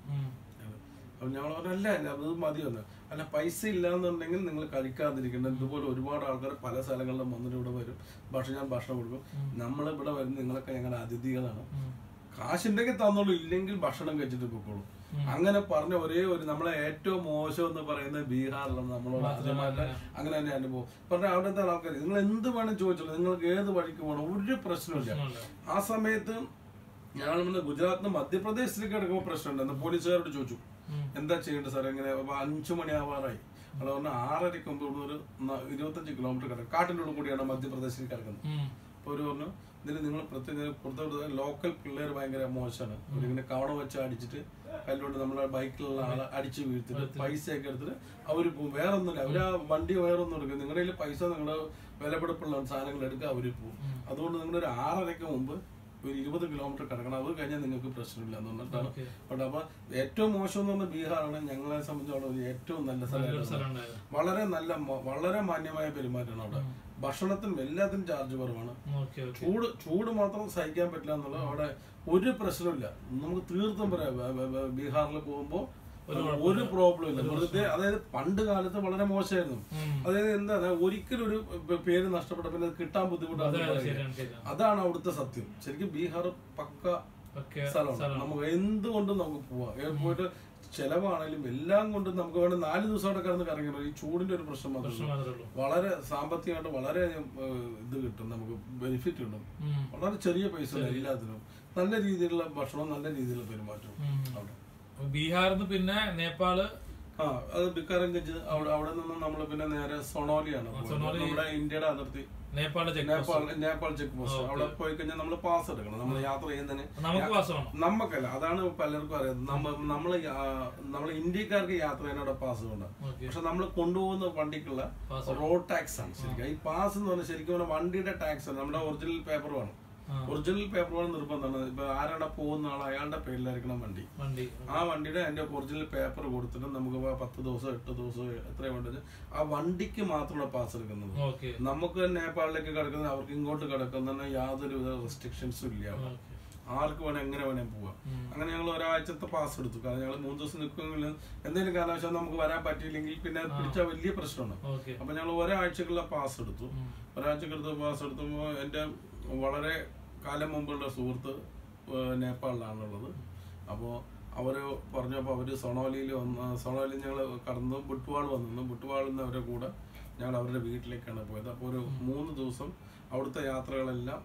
അപ്പൊ ഞങ്ങൾ പറഞ്ഞു അല്ല അല്ല, അത് മതി വന്ന് അല്ല പൈസ ഇല്ലാന്നുണ്ടെങ്കിൽ നിങ്ങൾ കഴിക്കാതിരിക്കണം ഇതുപോലെ ഒരുപാട് ആൾക്കാർ പല സ്ഥലങ്ങളിലും വന്നിട്ട് ഇവിടെ വരും ഭക്ഷണം ഞാൻ ഭക്ഷണം കൊടുക്കും നമ്മൾ ഇവിടെ വരുന്ന നിങ്ങളൊക്കെ ഞങ്ങളുടെ അതിഥികളാണ് കാശുണ്ടെങ്കിൽ തന്നോളൂ ഇല്ലെങ്കിൽ ഭക്ഷണം കഴിച്ചിട്ട് പൊക്കോളൂ അങ്ങനെ പറഞ്ഞ ഒരേ ഒരു നമ്മളെ ഏറ്റവും മോശം എന്ന് പറയുന്നത് ബീഹാറിലാണ് നമ്മളോട് ആദ്യമായിട്ട് അങ്ങനെ തന്നെ അനുഭവം പറഞ്ഞ അവിടുത്തെ ആൾക്കാർ നിങ്ങൾ എന്ത് വേണം ചോദിച്ചോളൂ നിങ്ങൾക്ക് ഏത് വഴിക്ക് പോകണം ഒരു പ്രശ്നമില്ല ആ സമയത്ത് ഞങ്ങൾ ഇന്ന് ഗുജറാത്തിൽ നിന്ന് മധ്യപ്രദേശിലേക്ക് എടുക്കുമ്പോൾ പ്രശ്നമുണ്ട് പോലീസുകാരോട് ചോദിച്ചു എന്താ ചെയ്യേണ്ടത് സാർ എങ്ങനെ അപ്പൊ അഞ്ചു മണിയാവാറായി അത് പറഞ്ഞാൽ ആറരയ്ക്ക് മുമ്പ് ഇവിടുന്ന് ഒരു ന- ഇരുപത്തഞ്ച് കിലോമീറ്റർ കിടക്കും കാട്ടിൻ്റെ ഉള്ളിൽ കൂടിയാണ് മധ്യപ്രദേശിൽ കിടക്കുന്നത് അപ്പോൾ ഒരു പറഞ്ഞു ഇതിൽ നിങ്ങൾ പ്രത്യേക പുറത്തോട്ട് ലോക്കൽ പിള്ളേർ ഭയങ്കര മോശമാണ് അവരിങ്ങനെ കവണ വെച്ച് അടിച്ചിട്ട് കല്ലോട്ട് നമ്മളെ ബൈക്കിലുള്ള ആളെ അടിച്ച് വീഴ്ത്തിട്ട് പൈസയൊക്കെ എടുത്തിട്ട് അവർ പോകും വേറെ ഒന്നുമില്ല അവർ ആ വണ്ടി വേറെ ഒന്നും എടുക്കും നിങ്ങളുടെ കയ്യിൽ പൈസ നിങ്ങളുടെ വിലപിടിപ്പുള്ള സാധനങ്ങൾ എടുക്കുക അവർ പോകും അതുകൊണ്ട് നിങ്ങളൊരു ആറരയ്ക്ക് മുമ്പ് ഒരു ഇരുപത് കിലോമീറ്റർ കിടക്കണം അത് കഴിഞ്ഞാൽ നിങ്ങൾക്ക് പ്രശ്നമില്ല എന്ന് പറഞ്ഞിട്ടാണ് ബട്ട് അപ്പൊ ഏറ്റവും മോശം എന്ന് പറഞ്ഞാൽ ബീഹാറാണ് ഞങ്ങളെ സംബന്ധിച്ചോളം ഏറ്റവും നല്ല സ്ഥലമാണ് വളരെ നല്ല മ- വളരെ മാന്യമായ പെരുമാറ്റമാണ് അവിടെ ഭക്ഷണത്തിനും എല്ലാത്തിനും ചാർജ് കുറവാണ് ഓക്കെ ഓക്കെ ചൂട് ചൂട് മാത്രം സഹിക്കാൻ പറ്റില്ല എന്നുള്ളത് അവിടെ ഒരു പ്രശ്നമില്ല നമുക്ക് തീർത്തും പറയാം ബ- ബ- ബ- ബീഹാറിൽ പോകുമ്പോൾ ഒരു പ്രോബ്ലം ഇല്ല വെറുതെ അതായത് പണ്ട് കാലത്ത് വളരെ മോശമായിരുന്നു അതായത് എന്താ ഒരിക്കലും ഒരു പ- പേര് നഷ്ടപ്പെട്ട പിന്നെ അത് കിട്ടാൻ ബുദ്ധിമുട്ടാണ് ശരിയാണ് ശരിയാണ് അതാണ് അവിടുത്തെ സത്യം ശരിക്കും ബീഹാർ പക്ക ഓക്കെ സ്ഥലമാണ് നമുക്ക് എന്തുകൊണ്ടും നമുക്ക് പോവാം ഏ, പോയിട്ട് ചെലവാണെങ്കിലും എല്ലാം കൊണ്ടും നമുക്ക് വേണ്ട നാല് ദിവസം അവിടെ കിടന്ന് കറങ്ങണം ഈ ചൂടിന്റെ ഒരു പ്രശ്നം മാത്രമേ ഉള്ളൂ. മാത്രമേ ഉള്ളൂ വളരെ സാമ്പത്തികമായിട്ട് വളരെ ഏ, ഇത് കിട്ടും നമുക്ക് ബെനിഫിറ്റ് കിട്ടും ഉം. വളരെ ചെറിയ പൈസ എല്ലാത്തിനും നല്ല രീതിയിലുള്ള ഭക്ഷണം നല്ല രീതിയിലുള്ള പെരുമാറ്റവും ഉം. അവിടെ അപ്പൊ ബീഹാറിന്ന് പിന്നെ നേപ്പാള് ആ അത് ബിക്കാരംഗഞ്ച് അവിടെ അവിടെ നിന്ന് നമ്മൾ പിന്നെ നേരെ സൊണോലിയാണ് പോയത്. സൊണോലി. നമ്മുടെ ഇന്ത്യയുടെ അതിർത്തി നേപ്പാളിലെ check Nepal post Nepal check post അവിടെ പോയി കഴിഞ്ഞാൽ നമ്മൾ പാസ് എടുക്കണം നമ്മൾ യാത്ര ചെയ്യുന്നതിന് നമുക്ക് പാസ് വേണം നമുക്കല്ല അതാണ് പലർക്കും അറിയാം നമ്മ നമ്മൾ നമ്മൾ ഇന്ത്യക്കാർക്ക് യാത്ര ചെയ്യാനുള്ള പാസ് വേണ്ട ഓക്കെ പക്ഷെ നമ്മൾ കൊണ്ടുപോകുന്ന വണ്ടിക്കുള്ള പാസ് റോഡ് ടാക്സ് ആണ് ശരിക്കും ഈ പാസ് എന്ന് പറഞ്ഞാൽ ശരിക്കും പറഞ്ഞാൽ വണ്ടിയുടെ ടാക്സ് ആണ് നമ്മുടെ ഒറിജിനൽ പേപ്പർ വേണം ആ. ഒറിജിനൽ പേപ്പർ വേണം നിർബന്ധമാണ് ഇപ്പൊ ആരാടെ പോകുന്ന ആൾ അയാളുടെ പേരിലായിരിക്കണം വണ്ടി വണ്ടി ആ വണ്ടിയുടെ അതിന്റെ ഒറിജിനൽ പേപ്പർ കൊടുത്തിട്ട് നമുക്ക് ഇപ്പൊ പത്ത് ദിവസം എട്ട് ദിവസം എത്രയും വേണ്ടത് ആ വണ്ടിക്ക് മാത്രമാണ് പാസ് എടുക്കുന്നത് ഓക്കെ നമുക്ക് നേപ്പാളിലേക്ക് കിടക്കുന്നത് അവർക്ക് ഇങ്ങോട്ട് കിടക്കുന്ന യാതൊരു റെസ്ട്രിക്ഷൻസും ഇല്ല അവിടെ. ആർക്ക് വേണം എങ്ങനെ വേണേ പോവാം അങ്ങനെ ഞങ്ങൾ ഒരാഴ്ചത്തെ പാസ് എടുത്തു കാരണം ഞങ്ങൾ മൂന്ന് ദിവസം നിൽക്കുമെങ്കിൽ എന്തെങ്കിലും കാരണവശാൽ നമുക്ക് വരാൻ പറ്റിയില്ലെങ്കിൽ പിന്നെ പിടിച്ച വലിയ പ്രശ്നമാണ് ഓക്കെ അപ്പൊ ഞങ്ങൾ ഒരാഴ്ചക്കുള്ള പാസ് എടുത്തു ഒരാഴ്ചക്കെടുത്ത് പാസ് എടുത്തപ്പോൾ എൻ്റെ വളരെ കാലം മുമ്പുള്ള സുഹൃത്ത് ഏഹ് നേപ്പാളിലാണുള്ളത് അപ്പോൾ അവർ പറഞ്ഞപ്പോൾ അവർ സൊണോലിയിൽ വന്ന് സൊണോലിയിൽ ഞങ്ങൾ കടന്നു ബുട്ടുവാൾ വന്നു ബുട്ടുവാളിൽ നിന്ന് അവരുടെ കൂടെ ഞങ്ങൾ അവരുടെ വീട്ടിലേക്കാണ് പോയത് അപ്പോൾ ഒരു മൂന്ന് ദിവസം അവിടുത്തെ യാത്രകളെല്ലാം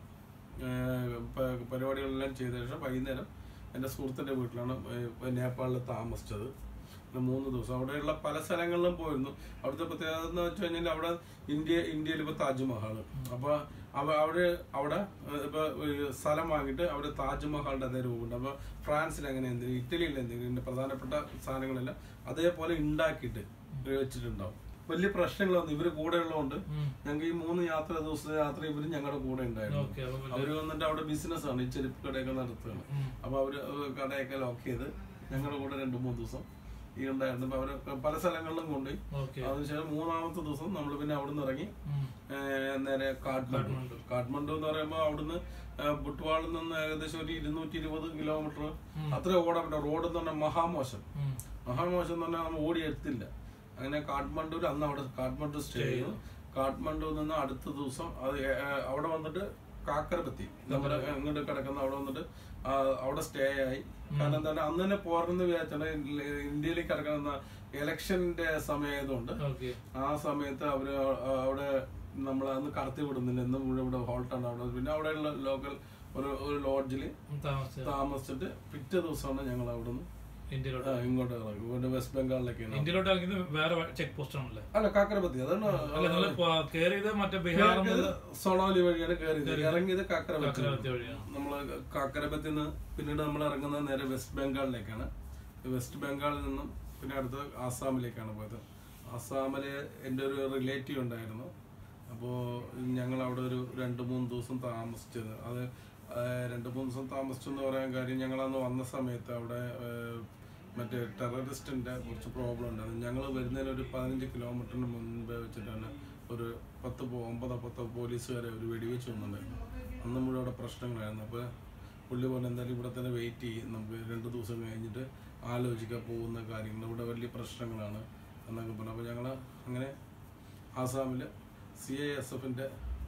ഏഹ് പ- പരിപാടികളെല്ലാം ചെയ്ത ശേഷം വൈകുന്നേരം എൻ്റെ സുഹൃത്തിൻ്റെ വീട്ടിലാണ് ഏഹ് നേപ്പാളിൽ താമസിച്ചത് പിന്നെ മൂന്ന് ദിവസം അവിടെയുള്ള പല സ്ഥലങ്ങളിലും പോയിരുന്നു അവിടുത്തെ പ്രത്യേകത എന്ന് വെച്ച് കഴിഞ്ഞാൽ അവിടെ ഇന്ത്യ ഇന്ത്യയിൽ ഇപ്പോൾ താജ്മഹൽ അപ്പോൾ അവ അവിടെ അവിടെ ഏഹ്, ഇപ്പൊ ഒരു സ്ഥലം വാങ്ങിയിട്ട് അവിടെ താജ്മഹലിന്റെ അതേ രൂപമുണ്ട് അപ്പോൾ ഫ്രാൻസിൽ അങ്ങനെ എന്തെങ്കിലും ഇറ്റലിയിൽ എന്തെങ്കിലും ഇതിന്റെ പ്രധാനപ്പെട്ട സാധനങ്ങളെല്ലാം അതേപോലെ ഉണ്ടാക്കിയിട്ട് വെച്ചിട്ടുണ്ടാവും വലിയ പ്രശ്നങ്ങളൊന്നും ഇവര് കൂടെ ഉള്ളതുകൊണ്ട് ഞങ്ങൾക്ക് ഈ മൂന്ന് യാത്ര ദിവസത്തെ യാത്ര ഇവര് ഞങ്ങളുടെ കൂടെ ഉണ്ടായിരുന്നു ഓക്കെ അപ്പൊ വലിയ- അവര് വന്നിട്ട് അവിടെ ബിസിനസ് ആണ് ഈ ചെരുപ്പ് കടയൊക്കെ നടത്തുകയാണ് അപ്പൊ അവര് കടയൊക്കെ ലോക്ക് ചെയ്ത് ഞങ്ങളുടെ കൂടെ രണ്ട് മൂന്ന് ദിവസം ഈ ഉണ്ടായിരുന്നു അപ്പൊ അവര് പല സ്ഥലങ്ങളിലും കൊണ്ടുപോയി ഓക്കെ അതിനുശേഷം മൂന്നാമത്തെ ദിവസം നമ്മൾ പിന്നെ അവിടെ നിന്ന് ഇറങ്ങി ഉം. ഏഹ് നേരെ കാഠ്മണ്ഡു കാഠ്മണ്ഡു. കാഠ്മണ്ഡു എന്ന് പറയുമ്പോൾ അവിടുന്ന് ഏഹ് ബുട്ട്വാളിൽ നിന്ന് ഏകദേശം ഒരു ഇരുന്നൂറ്റി ഇരുപത് കിലോമീറ്റർ അത്ര ഓടാൻ പറ്റും റോഡ് എന്ന് പറഞ്ഞാൽ മഹാമോശം ഉം. മഹാമോശം എന്ന് പറഞ്ഞാൽ നമ്മൾ ഓടി എത്തില്ല അങ്ങനെ കാഠ്മണ്ഡുവിൽ അന്ന് അവിടെ കാഠ്മണ്ഡു സ്റ്റേ ചെയ്തു കാഠ്മണ്ഡുവിൽ നിന്ന് അടുത്ത ദിവസം അത് ഏ- ഏ- അവിടെ വന്നിട്ട് കാക്കരപത്തി നമ്മുടെ ഇങ്ങോട്ട് കിടക്കുന്ന അവിടെ വന്നിട്ട് ആ, അവിടെ സ്റ്റേ ആയി കാരണം എന്താണ് അന്ന് തന്നെ പോരെന്ന് വിചാരിച്ചാണ് ഇന്ത്യയിലേക്ക് കിടക്കുന്ന ഇലക്ഷന്റെ സമയമായതുകൊണ്ട് ഓക്കെ ആ സമയത്ത് അവര് ആ- അവിടെ നമ്മൾ അന്ന് കടത്തി വിടുന്നില്ല എന്നും ഇവിടെ ഇവിടെ ഹോൾട്ടാണ് അവിടെ പിന്നെ അവിടെയുള്ള ലോക്കൽ ഒരു ഒരു ലോഡ്ജിൽ താമസിച്ചത് താമസിച്ചിട്ട് പിറ്റേ ദിവസമാണ് ഞങ്ങൾ അവിടുന്ന് ഇന്ത്യയിലോട്ട് ആ, ഇങ്ങോട്ട് ഇറങ്ങി ഇവിടെ വെസ്റ്റ് ബംഗാളിലേക്കാണ് ഇന്ത്യയിലോട്ട് ഇറങ്ങിയത് വേറെ ചെക്ക് പോസ്റ്റ് ആണല്ലേ അല്ല കാക്കരപത്തി അതാണ് അല്ല നിങ്ങൾ കയറിയത് മറ്റേ ബീഹാർ കേറിയത് സൊണോലി വഴിയാണ് കയറിയത് ഇറങ്ങിയത് കാക്കരപത്തി ചക്രവർത്തി വഴിയാണ് നമ്മള് കാക്കരപത്തിൽ നിന്ന് പിന്നീട് നമ്മൾ ഇറങ്ങുന്നത് നേരെ വെസ്റ്റ് ബംഗാളിലേക്കാണ് വെസ്റ്റ് ബംഗാളിൽ നിന്നും പിന്നെ അടുത്ത് ആസാമിലേക്കാണ് പോയത് ആസാമില് എൻ്റെ ഒരു റിലേറ്റീവ് ഉണ്ടായിരുന്നു അപ്പോൾ ഞങ്ങൾ അവിടെ ഒരു രണ്ട് മൂന്ന് ദിവസം താമസിച്ചത് അത് ആ, രണ്ട് മൂന്ന് ദിവസം താമസിച്ചെന്ന് പറയാൻ കാര്യം ഞങ്ങൾ അന്ന് വന്ന സമയത്ത് അവിടെ ആ, മറ്റേ ടെററിസ്റ്റിൻ്റെ കുറച്ച് പ്രോബ്ലം ഉണ്ടായിരുന്നു ഞങ്ങൾ വരുന്നതിന് ഒരു പതിനഞ്ച് കിലോമീറ്ററിന് മുൻപേ വെച്ചിട്ടാണ് ഒരു പത്ത് പോ- ഒമ്പതോ പത്തോ പോലീസുകാരെ ഒരു വെടിവെച്ച് വന്നിട്ടുണ്ടായിരുന്നു അന്ന് മുഴുവൻ അവിടെ പ്രശ്നങ്ങളായിരുന്നു അപ്പോൾ പുള്ളി പോലെ എന്തായാലും ഇവിടെ തന്നെ വെയിറ്റ് ചെയ്യും നമുക്ക് രണ്ട് ദിവസം കഴിഞ്ഞിട്ട് ആലോചിക്കാൻ പോകുന്ന കാര്യങ്ങൾ ഇവിടെ വലിയ പ്രശ്നങ്ങളാണ് എന്നൊക്കെ പറഞ്ഞു അപ്പോൾ ഞങ്ങൾ അങ്ങനെ ആസാമിൽ സി ഐ എസ് എഫിൻ്റെ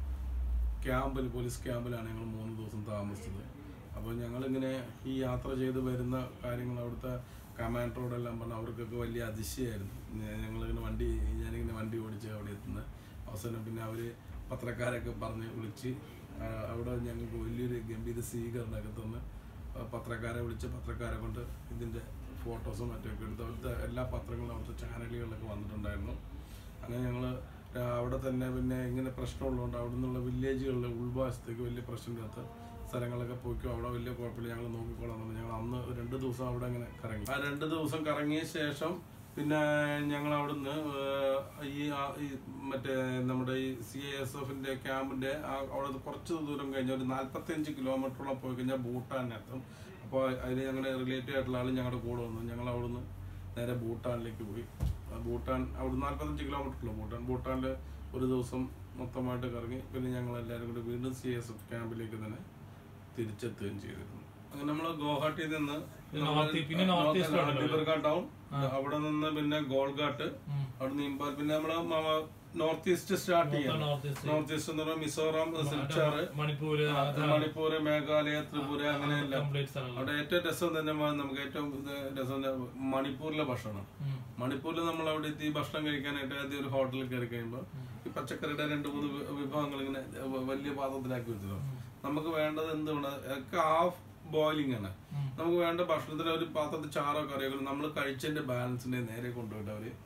ക്യാമ്പിൽ പോലീസ് ക്യാമ്പിലാണ് ഞങ്ങൾ മൂന്ന് ദിവസം താമസിച്ചത് അപ്പോൾ ഞങ്ങളിങ്ങനെ ഈ യാത്ര ചെയ്ത് വരുന്ന കാര്യങ്ങൾ അവിടുത്തെ കമാൻഡറോടെല്ലാം പറഞ്ഞാൽ അവർക്കൊക്കെ വലിയ അതിശയമായിരുന്നു ഞ- ഞങ്ങളിങ്ങനെ വണ്ടി ഞാനിങ്ങനെ വണ്ടി ഓടിച്ച് അവിടെ എത്തുന്നത് അവസാനം പിന്നെ അവർ പത്രക്കാരൊക്കെ പറഞ്ഞ് വിളിച്ച് ആ, അവിടെ ഞങ്ങൾക്ക് വലിയൊരു ഗംഭീര സ്വീകരണമൊക്കെ തന്ന് ആ, പത്രക്കാരെ വിളിച്ച് പത്രക്കാരെ കൊണ്ട് ഇതിൻ്റെ ഫോട്ടോസും മറ്റൊക്കെ എടുത്ത് അവിടുത്തെ എല്ലാ പത്രങ്ങളും അവിടുത്തെ ചാനലുകളിലൊക്കെ വന്നിട്ടുണ്ടായിരുന്നു അങ്ങനെ ഞങ്ങൾ അവിടെ തന്നെ പിന്നെ ഇങ്ങനെ പ്രശ്നമുള്ളതുകൊണ്ട് അവിടെ നിന്നുള്ള വില്ലേജുകളിലെ ഉൾഭാഗത്തേക്ക് വലിയ പ്രശ്നമില്ലാത്ത സ്ഥലങ്ങളൊക്കെ പോയിക്കോ അവിടെ വലിയ കുഴപ്പമില്ല ഞങ്ങൾ നോക്കിക്കോളാം എന്ന് പറഞ്ഞു ഞങ്ങൾ അന്ന് രണ്ട് ദിവസം അവിടെ അങ്ങനെ കറങ്ങി ആ രണ്ട് ദിവസം കറങ്ങിയ ശേഷം പിന്നെ ഞങ്ങൾ അവിടുന്ന് ഏഹ്, ഈ ആ- ഈ മറ്റേ നമ്മുടെ ഈ സി എസ് എഫിന്റെ ക്യാമ്പിന്റെ ആ- അവിടെ കുറച്ച് ദൂരം കഴിഞ്ഞ ഒരു നാല്പത്തിയഞ്ച് കിലോമീറ്ററോളം പോയി കഴിഞ്ഞാൽ ഭൂട്ടാനെത്തും അപ്പോൾ അതിൽ ഞങ്ങളുടെ റിലേറ്റീവ് ആയിട്ടുള്ള ആൾ ഞങ്ങളുടെ കൂടെ വന്നു ഞങ്ങൾ അവിടുന്ന് നേരെ ഭൂട്ടാനിലേക്ക് പോയി ആ ഭൂട്ടാൻ അവിടെ നാല്പത്തഞ്ച് കിലോമീറ്റർ ഉള്ളു ഭൂട്ടാൻ ഭൂട്ടാനിൽ ഒരു ദിവസം മൊത്തമായിട്ട് കറങ്ങി പിന്നെ ഞങ്ങൾ എല്ലാവരും കൂടി വീണ്ടും സി എസ് എഫ് ക്യാമ്പിലേക്ക് തന്നെ തിരിച്ചെത്തുകയും ചെയ്തിരുന്നു അങ്ങനെ നമ്മൾ ഗുവാഹട്ടിയിൽ നിന്ന് പിന്നെ north east- പിന്നെ north east ആണല്ലോ ഡിബർഗാ ടൗൺ അവിടെ നിന്ന് പിന്നെ ഗോൾഘാട്ട് അവിടെ നിന്ന് ഇമ്പാൽ പിന്നെ നമ്മള് നോർത്ത് ഈസ്റ്റ് സ്റ്റാർട്ട് ചെയ്യാം നോർത്ത് ഈസ്റ്റ് നോർത്ത് ഈസ്റ്റ് എന്ന് പറയുമ്പോൾ മിസോറാം സിൽച്ചാർ മണിപ്പൂര് മണിപ്പൂർ മേഘാലയ ത്രിപുര അങ്ങനെയെല്ലാം കംപ്ലീറ്റ് സ്ഥലങ്ങൾ അവിടെ ഏറ്റവും രസം തന്നെ മ- നമുക്ക് ഏറ്റവും ഇത് രസം തന്നെ മണിപ്പൂരിലെ ഭക്ഷണം മണിപ്പൂരിൽ നമ്മൾ അവിടെ എത്തി ഭക്ഷണം കഴിക്കാനായിട്ട് ആദ്യം ഒരു ഹോട്ടലിൽ കയറി കഴിയുമ്പോൾ ഈ പച്ചക്കറിയുടെ രണ്ട് മൂന്ന് വി- വിഭവങ്ങൾ ഇങ്ങനെ വ- വലിയ പാത്രത്തിലാക്കി വെച്ചിട്ടുണ്ടാവും നമുക്ക് വേണ്ടത് എന്തുകൊണ്ട് ഒക്കെ ഹാഫ് ബോയിലിംഗ് ആണ് നമുക്ക് വേണ്ട ഭക്ഷണത്തിന് ഒരു പാത്രത്തിൽ ചാറോ കറിയോ നമ്മൾ കഴിച്ചതിന്റെ ബാലൻസിനെ നേരെ കൊണ്ടുപോയിട്ട് അവര്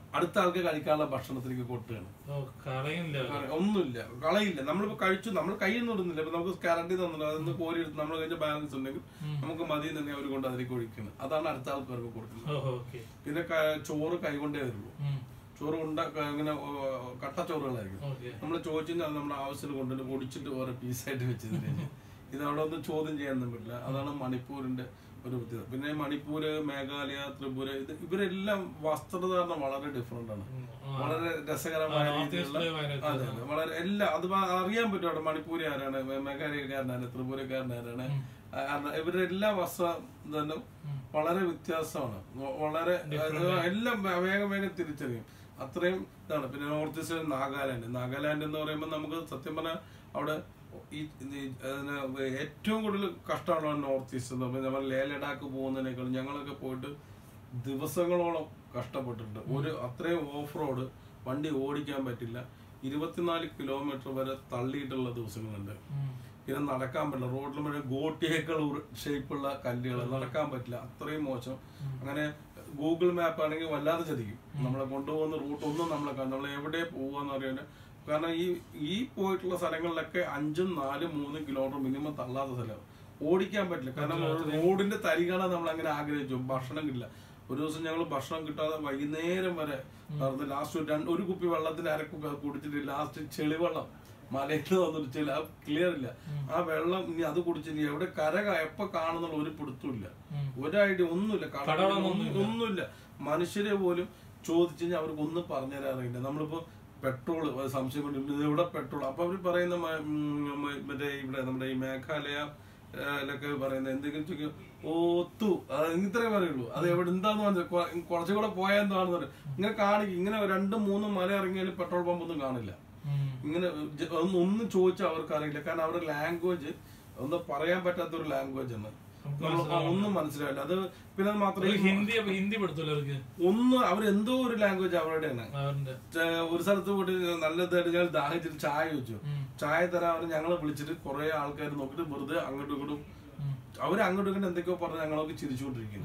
അടുത്ത ആൾക്ക് കഴിക്കാനുള്ള ഭക്ഷണത്തിലേക്ക് കൊട്ടുകയാണ് ഓ കളയില്ല കള- ഒന്നുമില്ല കളയില്ല നമ്മളിപ്പോ കഴിച്ചു നമ്മൾ കയ്യിൽ നിന്ന് ഇടുന്നില്ല ഇപ്പൊ നമുക്ക് ഗ്യാരണ്ടി തന്നില്ല അതൊന്ന് കോരി എടുത്ത് നമ്മൾ കഴിഞ്ഞ ബാലൻസ് ഉണ്ടെങ്കിൽ നമുക്ക് മതി തന്നെ അവർ കൊണ്ട് അതിലേക്ക് ഒഴിക്കുന്നത് അതാണ് അടുത്ത ആൾക്കാർക്ക് കൊടുക്കുന്നത് ഓ ഓക്കെ പിന്നെ ക- ചോറ് കൈകൊണ്ടേ വരുള്ളൂ ചോറ് കൊണ്ട ഇങ്ങനെ ഓ, കട്ട ചോറുകളായിരിക്കും ഓക്കെ നമ്മൾ ചോദിച്ചു നമ്മുടെ ആവശ്യത്തിന് കൊണ്ടുവന്ന് പൊടിച്ചിട്ട് ഓരോ പീസായിട്ട് വെച്ചതിന് ഇത് അവിടെ ഒന്നും ചോദ്യം ചെയ്യാനൊന്നും പറ്റില്ല അതാണ് മണിപ്പൂരിന്റെ ഒരു പ്രത്യേകത പിന്നെ മണിപ്പൂര് മേഘാലയ ത്രിപുര ഇത് ഇവരെല്ലാം വസ്ത്രധാരണം വളരെ ഡിഫറെന്റ് ആണ് വളരെ രസകരമായ ആ, north രീതിയിലുള്ള east ഭയങ്കര അതെ അതെ വളരെ എല്ലാ അത് വ- അറിയാൻ പറ്റും അവിടെ മണിപ്പൂരി ആരാണ് മേ- മേഘാലയക്കാരനാണ് ത്രിപുരക്കാരൻ ആരാണ് ആ, ആ, ഇവരുടെ എല്ലാ വസ്ത്രം തന്നെ വളരെ വ്യത്യാസമാണ് വ- വളരെ അത് എല്ലാം വേ- വേഗം വേഗം തിരിച്ചറിയും അത്രയും ഇതാണ് പിന്നെ നോർത്ത് ഈസ്റ്റിൽ നാഗാലാൻഡ് നാഗാലാൻഡ് എന്ന് പറയുമ്പോൾ നമുക്ക് സത്യം പറഞ്ഞാൽ അവിടെ ഈ ഈ അതിന് ഏറ്റവും കൂടുതൽ കഷ്ടമാണ് നോർത്ത് ഈസ്റ്റ് എന്ന് പറയുമ്പോൾ നമ്മൾ ലേ ലഡാക്ക് പോകുന്നതിനേക്കാളും ഞങ്ങളൊക്കെ പോയിട്ട് ദിവസങ്ങളോളം കഷ്ടപ്പെട്ടിട്ടുണ്ട് ഒരു അത്രയും ഓഫ് റോഡ് വണ്ടി ഓടിക്കാൻ പറ്റില്ല ഇരുപത്തിനാല് കിലോമീറ്റർ വരെ തള്ളിയിട്ടുള്ള ദിവസങ്ങളുണ്ട് പിന്നെ നടക്കാൻ പറ്റില്ല റോഡിൽ മുഴുവൻ ഗോട്ടിയേക്കൾ ഷേപ്പുള്ള കല്ലുകൾ നടക്കാൻ പറ്റില്ല അത്രയും മോശം അങ്ങനെ ഗൂഗിൾ മാപ്പ് ആണെങ്കിൽ വല്ലാതെ ചതിക്കും നമ്മളെ കൊണ്ടുപോകുന്ന റൂട്ട് ഒന്നും നമ്മളെ കാണും നമ്മൾ എവിടെ പോവാന്ന് അറിയാൻ കാരണം ഈ ഈ പോയിട്ടുള്ള സ്ഥലങ്ങളിലൊക്കെ അഞ്ചും നാലും മൂന്നും കിലോമീറ്റർ മിനിമം തള്ളാത്ത സ്ഥലം ഓടിക്കാൻ പറ്റില്ല കാരണം ഒരു റോഡിന്റെ തരികാണ് നമ്മൾ അങ്ങനെ ആഗ്രഹിച്ചു ഭക്ഷണം കിട്ടില്ല ഒരു ദിവസം ഞങ്ങൾ ഭക്ഷണം കിട്ടാതെ വൈകുന്നേരം വരെ നടന്ന് ലാസ്റ്റ് രണ്ട് ഒരു കുപ്പി വെള്ളത്തിന് അരക്കുപ്പി അത് കുടിച്ചിട്ട് ലാസ്റ്റ് ചെളിവെള്ളം മലയിൽ നിന്ന് വന്നിട്ട് ചെളി അത് ക്ലിയർ ഇല്ല ആ വെള്ളം ഇനി അത് കുടിച്ചിട്ട് എവിടെ കര ക- എപ്പോ കാണുന്നുള്ള ഒരു പിടുത്തമില്ല ഒരു ഐഡിയ ഒന്നുമില്ല കട ഒന്നും- ഒന്നുമില്ല മനുഷ്യരെ പോലും ചോദിച്ചു കഴിഞ്ഞാൽ അവർക്ക് ഒന്നും പറഞ്ഞു തരാറില്ല നമ്മളിപ്പോ പെട്രോൾ സംശയം കൊണ്ട് ഇത് എവിടെ പെട്രോൾ അപ്പൊ അവർ പറയുന്ന മ- ഉം, മ- മറ്റേ ഇവിടെ നമ്മുടെ ഈ മേഘാലയ ലൊക്കെ പറയുന്ന എന്തെങ്കിലും ചോദിക്കും ഓത്തു അത് ഇത്രേ പറയുള്ളൂ അത് എവിടെ എന്താന്ന് പറഞ്ഞാൽ കുറച്ചും കൂടെ പോയാൽ എന്താണെന്ന് പറയും ഇങ്ങനെ കാണിക്കും ഇങ്ങനെ രണ്ടും മൂന്നും മല ഇറങ്ങിയാലും പെട്രോൾ പമ്പ് ഒന്നും കാണില്ല ഇങ്ങനെ ജ- ഒന്നും ഒന്നും ചോദിച്ചാൽ അവർക്ക് അറിയില്ല കാരണം അവരുടെ ലാംഗ്വേജ് ഒന്ന് പറയാൻ പറ്റാത്ത ഒരു ലാംഗ്വേജ് ആണ് നമ്മൾ ഒന്നും മനസ്സിലാവില്ല അത് പിന്നെ അത് മാത്രമല്ല ഈ ഹിന്ദി ഹിന്ദി പെടുത്തല്ലോ അവർക്ക് ഒന്നും അവരെന്തോ ഒരു ലാംഗ്വേജ് അവരുടെയാണ് അവരുടെ ച- ഒരു സ്ഥലത്ത് പോയിട്ട് നല്ലതായിട്ട് ഞങ്ങൾ ദാഹിച്ചിട്ട് ചായ വെച്ചു ചായ തരാൻ അവര് ഞങ്ങളെ വിളിച്ചിട്ട് കുറെ ആൾക്കാർ നോക്കിട്ട് വെറുതെ അങ്ങോട്ടും ഇങ്ങോട്ടും അവര് അങ്ങോട്ടും ഇങ്ങോട്ടും എന്തൊക്കെയോ പറഞ്ഞ് ഞങ്ങളൊക്കെ ചിരിച്ചുകൊണ്ടിരിക്കുന്നു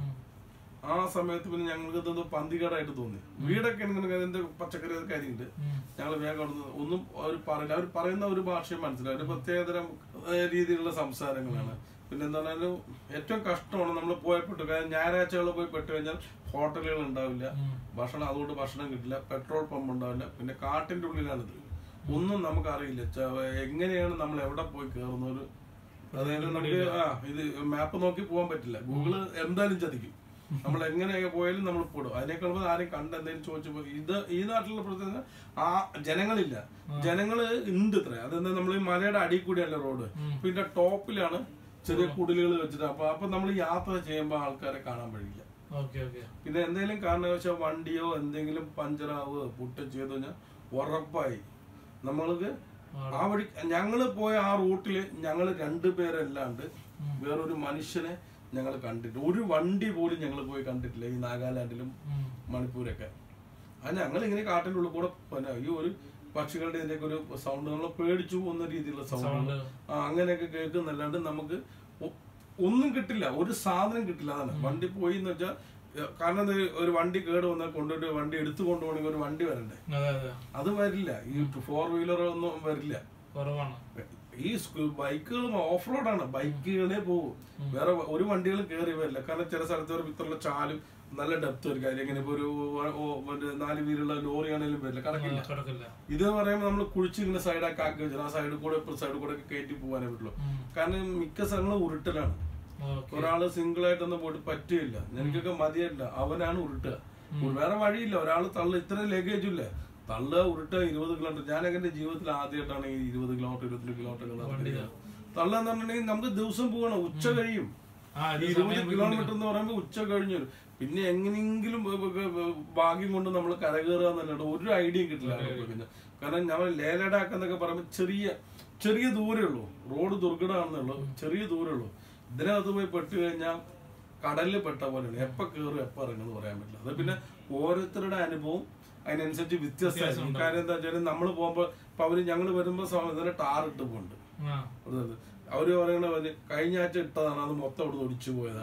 ആ സമയത്ത് പിന്നെ ഞങ്ങൾക്ക് ഇതൊന്ന് പന്തികേടായിട്ട് തോന്നി വീടൊക്കെ ഇങ്ങനെ എന്റെ പച്ചക്കറി ഒക്കെ അരിയുണ്ട് ഞങ്ങൾ വേഗം അവിടുന്ന് ഒന്നും അവർ പറയില്ല അവർ പറയുന്ന ഒരു ഭാഷയും മനസ്സിലാവും ഒരു പ്രത്യേകതരം ഏഹ്, രീതിയിലുള്ള സംസാരങ്ങളാണ് പിന്നെ എന്താ പറഞ്ഞാൽ ഏറ്റവും കഷ്ടമാണ് നമ്മൾ പോയപ്പെട്ടു കാരണം ഞായറാഴ്ചകളിൽ പോയി പെട്ട് കഴിഞ്ഞാൽ ഹോട്ടലുകൾ ഉണ്ടാവില്ല ഭക്ഷണം അതുകൊണ്ട് ഭക്ഷണം കിട്ടില്ല പെട്രോൾ പമ്പ് ഉണ്ടാവില്ല പിന്നെ കാട്ടിന്റെ ഉള്ളിലാണിത് ഒന്നും നമുക്ക് അറിയില്ല എങ്ങനെയാണ് നമ്മൾ എവിടെ പോയി കയറുന്ന ഒരു അതായത് നമുക്ക് ആ ഇത് മാപ്പ് നോക്കി പോകാൻ പറ്റില്ല ഗൂഗിള് എന്തായാലും ചതിക്കും നമ്മൾ എങ്ങനെയൊക്കെ പോയാലും നമ്മൾ പെടും അതിനേക്കാൾ ഉപരി ആരെയും കണ്ട് എന്തെങ്കിലും ചോദിച്ചു പോയി ഇത് ഈ നാട്ടിലുള്ള പ്രത്യേകത ആ ജനങ്ങളില്ല ജനങ്ങള് ഉണ്ട് ഇത്ര അതെന്താ നമ്മൾ ഈ മലയുടെ അടിയിൽ കൂടിയല്ല റോഡ് പിന്നെ ടോപ്പിലാണ് ചെറിയ കുടിലുകൾ വെച്ചിട്ട് അപ്പൊ അപ്പൊ നമ്മൾ യാത്ര ചെയ്യുമ്പോൾ ആൾക്കാരെ കാണാൻ കഴിയില്ല ഓക്കെ ഓക്കെ പിന്നെ എന്തെങ്കിലും കാരണവശാൽ വണ്ടിയോ എന്തെങ്കിലും പഞ്ചറാവോ പുട്ട് ചെയ്തു കഴിഞ്ഞാൽ ഉറപ്പായി നമ്മൾക്ക് ആ വഴി ഞങ്ങള് പോയ ആ റൂട്ടില് ഞങ്ങൾ രണ്ടുപേരല്ലാണ്ട് വേറൊരു മനുഷ്യനെ ഞങ്ങൾ കണ്ടിട്ട് ഒരു വണ്ടി പോലും ഞങ്ങൾ പോയി കണ്ടിട്ടില്ല ഈ നാഗാലാൻഡിലും മണിപ്പൂരൊക്കെ അത് ഞങ്ങൾ ഇങ്ങനെ കാട്ടിന്റെ ഉള്ളിൽ കൂടെ പിന്നെ ഈ ഒരു പക്ഷികളുടെ ഇതിന്റെയൊക്കെ ഒരു സൗണ്ട് നമ്മൾ പേടിച്ചു പോകുന്ന രീതിയിലുള്ള സൗണ്ട് അങ്ങനെയൊക്കെ കേൾക്കുന്നല്ലാണ്ട് നമുക്ക് ഒ- ഒന്നും കിട്ടില്ല ഒരു സാധനം കിട്ടില്ല അതാണ് വണ്ടി പോയി എന്ന് വെച്ചാൽ കാരണം ഇത് ഒരു വണ്ടി കേട് വന്നാൽ കൊണ്ടുപോയിട്ട് വണ്ടി എടുത്തു കൊണ്ടുപോകണമെങ്കിൽ ഒരു വണ്ടി വരണ്ടേ അതെ അതെ അത് വരില്ല ഈ ഫോർ വീലർ ഒന്നും വരില്ല കുറവാണ് ഈ ബൈക്കുകളും ഓഫ് റോഡാണ് ബൈക്കുകളെ പോകും വേറെ ഒരു വണ്ടികൾ കയറി വരില്ല കാരണം ചില സ്ഥലത്ത് ഒരു ഇത്രയുള്ള ചാലും നല്ല ഡെപ്ത് ഒരു കാര്യം ഇങ്ങനെ ഇപ്പൊ ഒരു ഓ- ഓ- മറ്റേ നാല് വീലുള്ള ലോറി ആണെങ്കിലും വരില്ല കണക്കില്ല കിടക്കില്ല ഇത് എന്ന് പറയുമ്പോൾ നമ്മൾ കുഴിച്ച് ഇങ്ങനെ സൈഡാക്കി ആക്കി വെച്ചാൽ ആ സൈഡിൽ കൂടെ സൈഡിൽ കൂടെ ഒക്കെ കയറ്റി പോകാനേ പറ്റുള്ളൂ കാരണം മിക്ക സ്ഥലങ്ങളും ഉരുട്ടലാണ് ഓക്കെ ഒരാള് സിംഗിൾ ആയിട്ടൊന്നും പോയിട്ട് പറ്റില്ല എനിക്കൊക്കെ മതിയല്ല അവനാണ് ഉരുട്ടുക വേറെ വഴിയില്ല ഒരാൾ തള്ള ഇത്ര ലഗേജ് ഇല്ല തള്ളുക ഉരുട്ടുക ഇരുപത് കിലോമീറ്റർ ഞാൻ എന്റെ ജീവിതത്തിൽ ആദ്യമായിട്ടാണ് ഈ ഇരുപത് കിലോമീറ്റർ ഇരുപത്തിരണ്ട് കിലോമീറ്റർ ഒക്കെ നടക്കുന്നത് തള്ളുക എന്ന് പറഞ്ഞിട്ടുണ്ടെങ്കിൽ നമുക്ക് ദിവസം പോകണം ഉച്ച കഴിയും ആ ഇത് ഈ ഇരുപത് കിലോമീറ്റർ എന്ന് പറയുമ്പോൾ ഉച്ച കഴിഞ്ഞു വരും. പിന്നെ എങ്ങനെയെങ്കിലും ബ- ബ- ബ- ഭാഗ്യം കൊണ്ട് നമ്മൾ കരകയറുക എന്നല്ലാണ്ട് ഒരു ഐഡിയയും കിട്ടില്ല അവിടെ പോയി കഴിഞ്ഞാൽ. കാരണം നമ്മൾ ലേ ലഡാക്ക് എന്നൊക്കെ പറയുമ്പോൾ ചെറിയ ചെറിയ ദൂരേ ഉള്ളൂ റോഡ് ദുർഘടമാണെന്നുള്ളൂ ചെറിയ ദൂരേ ഉള്ളൂ ഇതിനകത്ത് പോയി പെട്ട് കഴിഞ്ഞാൽ കടലിൽ പെട്ട പോലെയാണ് എപ്പോ കയറും എപ്പോ ഇറങ്ങും എന്ന് പറയാൻ പറ്റില്ല അത് പിന്നെ ഓരോരുത്തരുടെ അനുഭവം അതിനനുസരിച്ച് വ്യത്യസ്തമായിരിക്കും കാര്യം എന്താ വെച്ചാൽ നമ്മൾ പോകുമ്പോൾ ഇപ്പൊ അവര് ഞങ്ങൾ വരുമ്പോൾ ഇതിനെ ടാർ ഇട്ട് പോകുന്നുണ്ട് ആ അത് അവര് പറയണ പോലെ കഴിഞ്ഞ ആഴ്ച ഇട്ടതാണ് അത് മൊത്തം അവിടെ ഒടിച്ചു പോയതാണ്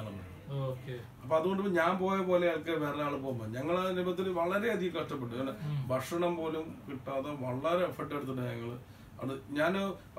ഓക്കെ അപ്പൊ അതുകൊണ്ട് ഇപ്പൊ ഞാൻ പോയ പോലെ ആൾക്കാർ വേറെ ആൾ പോകുമ്പോൾ ഞങ്ങൾ അനുഭവത്തിൽ വളരെയധികം കഷ്ടപ്പെട്ടു കാരണം ഭക്ഷണം പോലും കിട്ടാതെ വളരെ എഫർട്ട് എടുത്തിട്ട് ഞങ്ങൾ അത് ഞാൻ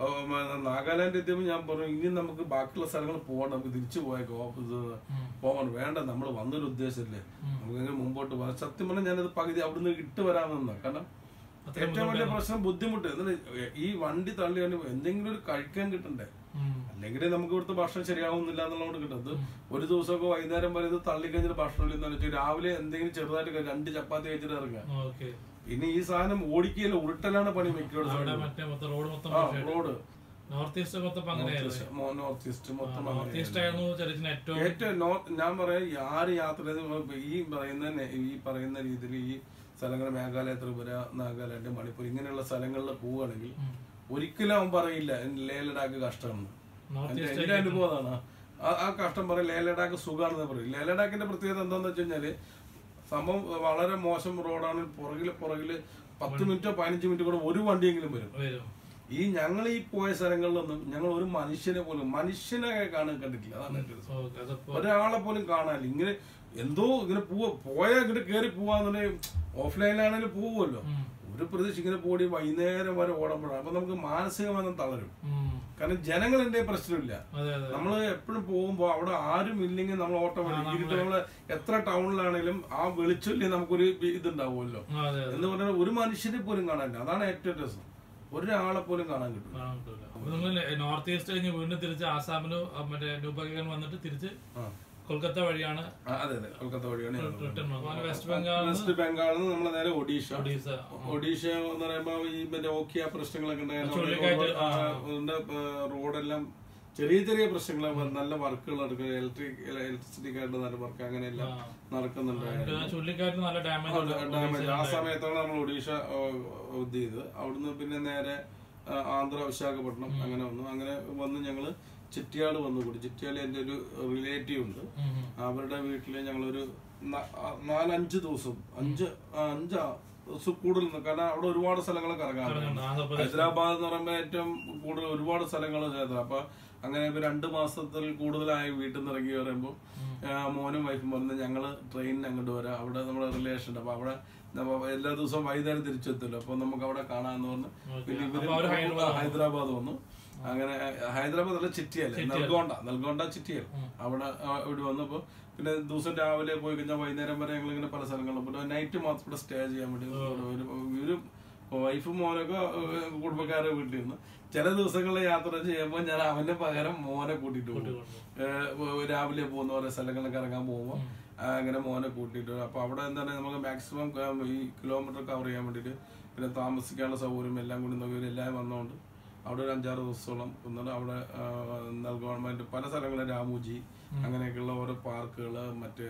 നാഗാലാൻഡ് എത്തിയപ്പോൾ ഞാൻ പറഞ്ഞു ഇനി നമുക്ക് ബാക്കിയുള്ള സ്ഥലങ്ങൾ പോകണം നമുക്ക് തിരിച്ചു പോയേക്കോ ഇത് പോകണം വേണ്ട നമ്മൾ വന്നൊരു ഉദ്ദേശമില്ലേ നമുക്ക് ഇങ്ങനെ മുമ്പോട്ട് പോകാം സത്യം പറഞ്ഞാൽ ഞാനത് പകുതി അവിടുന്ന് ഇട്ട് വരാമെന്ന കാരണം അത്രയും ഏറ്റവും വലിയ പ്രശ്നം ബുദ്ധിമുട്ട് എന്നിട്ട് ഈ വണ്ടി തള്ളി എന്തെങ്കിലും ഒരു കഴിക്കാൻ കിട്ടണ്ടേ ഉം. അല്ലെങ്കിൽ നമുക്ക് ഇവിടുത്തെ ഭക്ഷണം ശരിയാവുന്നില്ല എന്നുള്ളതുകൊണ്ട് കിട്ടുന്നത് ഒരു ദിവസമൊക്കെ വൈകുന്നേരം വരെ ഇത് തള്ളി കഴിഞ്ഞിട്ട് ഭക്ഷണം ഇല്ലെന്ന് വെച്ചാൽ രാവിലെ എന്തെങ്കിലും ചെറുതായിട്ട് കഴി- രണ്ട് ചപ്പാത്തി കഴിച്ചിട്ട് ഇറങ്ങുക ഓക്കെ പിന്നെ ഈ സാധനം ഓടിക്കയില്ല ഉരുട്ടലാണ് പണി മിക്കോട് അവിടെ മറ്റേ മൊത്തം റോഡ് മൊത്തം ആ റോഡ് നോർത്ത് ഈസ്റ്റ് മൊത്തം ഇപ്പൊ അങ്ങനെയായിരുന്നു നോർത്ത് ഈസ്റ്റ് മൊത്തം നോർത്ത് ഈസ്റ്റ് ആയിരുന്നു ചെറിയ ഏറ്റവും ഏറ്റവും നോർത്ത് ഞാൻ പറയാം ആര് യാത്ര ചെയ്ത് ഈ പറയുന്ന നെ- ഈ പറയുന്ന രീതിയിൽ ഈ സ്ഥലങ്ങൾ മേഘാലയ ത്രിപുര നാഗാലാൻഡ് മണിപ്പൂർ ഇങ്ങനെയുള്ള സ്ഥലങ്ങളിൽ പോവുകയാണെങ്കിൽ ഒരിക്കലും അവൻ പറയില്ല ലേ ലഡാക്ക് കഷ്ടമാണ് നോർത്ത് എന്റെ ഈസ്റ്റ് എന്റെ അനുഭവം അതാണ് ആ- ആ കഷ്ടം പറയും ലേ ലഡാക്ക് സുഖാണെന്ന് പറയും ലേ ലഡാക്കിന്റെ പ്രത്യേകത എന്താന്ന് വെച്ച് കഴിഞ്ഞാല് സംഭവം വളരെ മോശം റോഡാണ് പുറകില് പുറകില് പത്ത് മിനിറ്റോ പതിനഞ്ച് മിനിറ്റ് കൂടെ ഒരു വണ്ടിയെങ്കിലും വരും വരും ഈ ഞങ്ങൾ ഈ പോയ സ്ഥലങ്ങളിലൊന്നും ഞങ്ങൾ ഒരു മനുഷ്യനെ പോലും മനുഷ്യനെ കാണാൻ കണ്ടിട്ടില്ല അതാണ് എന്റെ ഒരു ഓക്കെ അതപ്പോ ഒരാളെ പോലും കാണാനില്ല ഇങ്ങനെ എന്തോ ഇങ്ങനെ പോവാ പോയാൽ ഇങ്ങോട്ട് കയറി പോവാന്നുണ്ടെങ്കിൽ ഓഫ്ലൈനിലാണെങ്കിലും പോവുമല്ലോ ഉം. ഒരു പ്രതീക്ഷ ഇങ്ങനെ പോടി വൈകുന്നേരം വരെ ഓടുമ്പോഴാണ് അപ്പൊ നമുക്ക് മാനസികമായി തളരും ഉം. കാരണം ജനങ്ങളുടെ പ്രശ്നമില്ല അതെ അതെ നമ്മൾ എപ്പോഴും പോകുമ്പോ അവിടെ ആരും ഇല്ലെങ്കിൽ നമ്മൾ ഓട്ടം ഇരുട്ട് നമ്മള് എത്ര ടൗണിലാണെങ്കിലും ആ വെളിച്ചമില്ലേ നമുക്കൊരു ഇതുണ്ടാവുമല്ലോ ആ, അതെ അതെ എന്ന് പറഞ്ഞാൽ ഒരു മനുഷ്യനെ പോലും കാണാനില്ല അതാണ് ഏറ്റവും രസം ഒരാളെ പോലും കാണാൻ കിട്ടും കാണാൻ കിട്ടൂല അപ്പൊ നിങ്ങൾ നോർത്ത് ഈസ്റ്റ് കഴിഞ്ഞ് വീണ്ടും തിരിച്ച് ആസാമില് മറ്റേ ഡ്യൂബാഗൻ വന്നിട്ട് തിരിച്ച് ആ. കൊൽക്കത്ത വഴിയാണ് ആ, അതെ അതെ കൊൽക്കത്ത വഴിയാണ് ഞാൻ റിട്ടേൺ വന്നത് വെസ്റ്റ് ബംഗാൾ വെസ്റ്റ് ബംഗാളിൽ നിന്ന് നമ്മൾ നേരെ ഒഡീഷ ഒഡീസ ഒഡീഷ എന്ന് പറയുമ്പോ ഈ മറ്റേ ഓക്കിയ പ്രശ്നങ്ങളൊക്കെ ചുഴലിക്കാറ്റ്, ആ. ഉണ്ടായിരുന്നു റോഡെല്ലാം ചെറിയ ചെറിയ പ്രശ്നങ്ങൾ നല്ല വർക്കുകൾ നടക്കുക ഇലക്ട്രിക് ഇലക്ട്രിസിറ്റി കാർഡ് നല്ല വർക്ക് അങ്ങനെയെല്ലാം ആ. നടക്കുന്നുണ്ടായിരുന്നു ചുഴലിക്കാറ്റിന് നല്ല ഡാമേജ് ഡാമേജ് ആ സമയത്താണ് നമ്മൾ ഒഡീഷ ആ, ഇത് ചെയ്തത് അവിടുന്ന് പിന്നെ നേരെ ആ, ആന്ധ്ര വിശാഖപട്ടണം അങ്ങനെ വന്നു അങ്ങനെ വന്ന് ഞങ്ങള് ചിറ്റിയാട് വന്നു കൂടി ചിറ്റിയാട് എൻ്റെ ഒരു റിലേറ്റീവ് ഉണ്ട് അവരുടെ വീട്ടില് ഞങ്ങളൊരു ന- ആ, നാലഞ്ച് ദിവസം അഞ്ച് ആ, അഞ്ച് ആ ദിവസം കൂടുതൽ നിന്ന് കാരണം അവിടെ ഒരുപാട് സ്ഥലങ്ങൾ കറങ്ങാറുണ്ട് ആന്ധ്രാപ്രദേശ് ഹൈദരാബാദ് എന്ന് പറയുമ്പോൾ ഏറ്റവും കൂടുതൽ ഒരുപാട് സ്ഥലങ്ങൾ ചേർത്തത് അപ്പൊ അങ്ങനെ ഒരു രണ്ട് മാസത്തിൽ കൂടുതലായി വീട്ടിൽ നിന്ന് ഇറങ്ങി പറയുമ്പോൾ മോനും വൈഫും പറഞ്ഞു ഞങ്ങള് ട്രെയിനിന് അങ്ങോട്ട് വരാം അവിടെ നമ്മുടെ റിലേഷൻ ഉണ്ട് അപ്പൊ അവിടെ നമ്മ എല്ലാ ദിവസവും വൈകുന്നേരം തിരിച്ചെത്തുമല്ലോ അപ്പൊ നമുക്ക് അവിടെ കാണാമെന്ന് പറഞ്ഞു പിന്നെ ഇവര് അപ്പൊ അവര് ഹൈദരാബാദ് ഹൈദരാബാദ് വന്നു അങ്ങനെ ഹൈദരാബാദ് അല്ല ചിറ്റിയല്ലേ നൽഗോണ്ട നൽഗോണ്ട ചിറ്റിയൽ അവിടെ ആ, ഇവിടെ വന്നപ്പോ പിന്നെ ദിവസം രാവിലെ പോയി കഴിഞ്ഞാൽ വൈകുന്നേരം വരെ ഞങ്ങൾ ഇങ്ങനെ പല സ്ഥലങ്ങളിലും പിന്നെ നൈറ്റ് മാത്രം ഇവിടെ സ്റ്റേ ചെയ്യാൻ വേണ്ടി ഇവിടെ ഒരു ഇവരും വൈഫും മോനൊക്കെ ഏഹ്, കുടുംബക്കാരെ വീട്ടിൽ നിന്ന് ചില ദിവസങ്ങളിൽ യാത്ര ചെയ്യുമ്പോൾ ഞാൻ അവന്റെ പകരം മോനെ കൂട്ടിട്ട് പോകും ഏഹ്, രാവിലെ പോകുന്ന ഓരോ സ്ഥലങ്ങളിലൊക്കെ ഇറങ്ങാൻ പോകുമ്പോൾ അങ്ങനെ മോനെ കൂട്ടിയിട്ട് വരും. അപ്പൊ അവിടെ എന്താണ് നമുക്ക് മാക്സിമം ഈ കിലോമീറ്റർ കവർ ചെയ്യാൻ വേണ്ടിയിട്ട് പിന്നെ താമസിക്കാനുള്ള സൗകര്യം എല്ലാം കൂടി നോക്കി എല്ലാം വന്നതുകൊണ്ട് അവിടെ ഒരു അഞ്ചാറ് ദിവസത്തോളം എന്നിട്ട് അവിടെ ഗവൺമെന്റ് പല സ്ഥലങ്ങളും രാമൂജി അങ്ങനെയൊക്കെയുള്ള ഓരോ പാർക്കുകള് മറ്റേ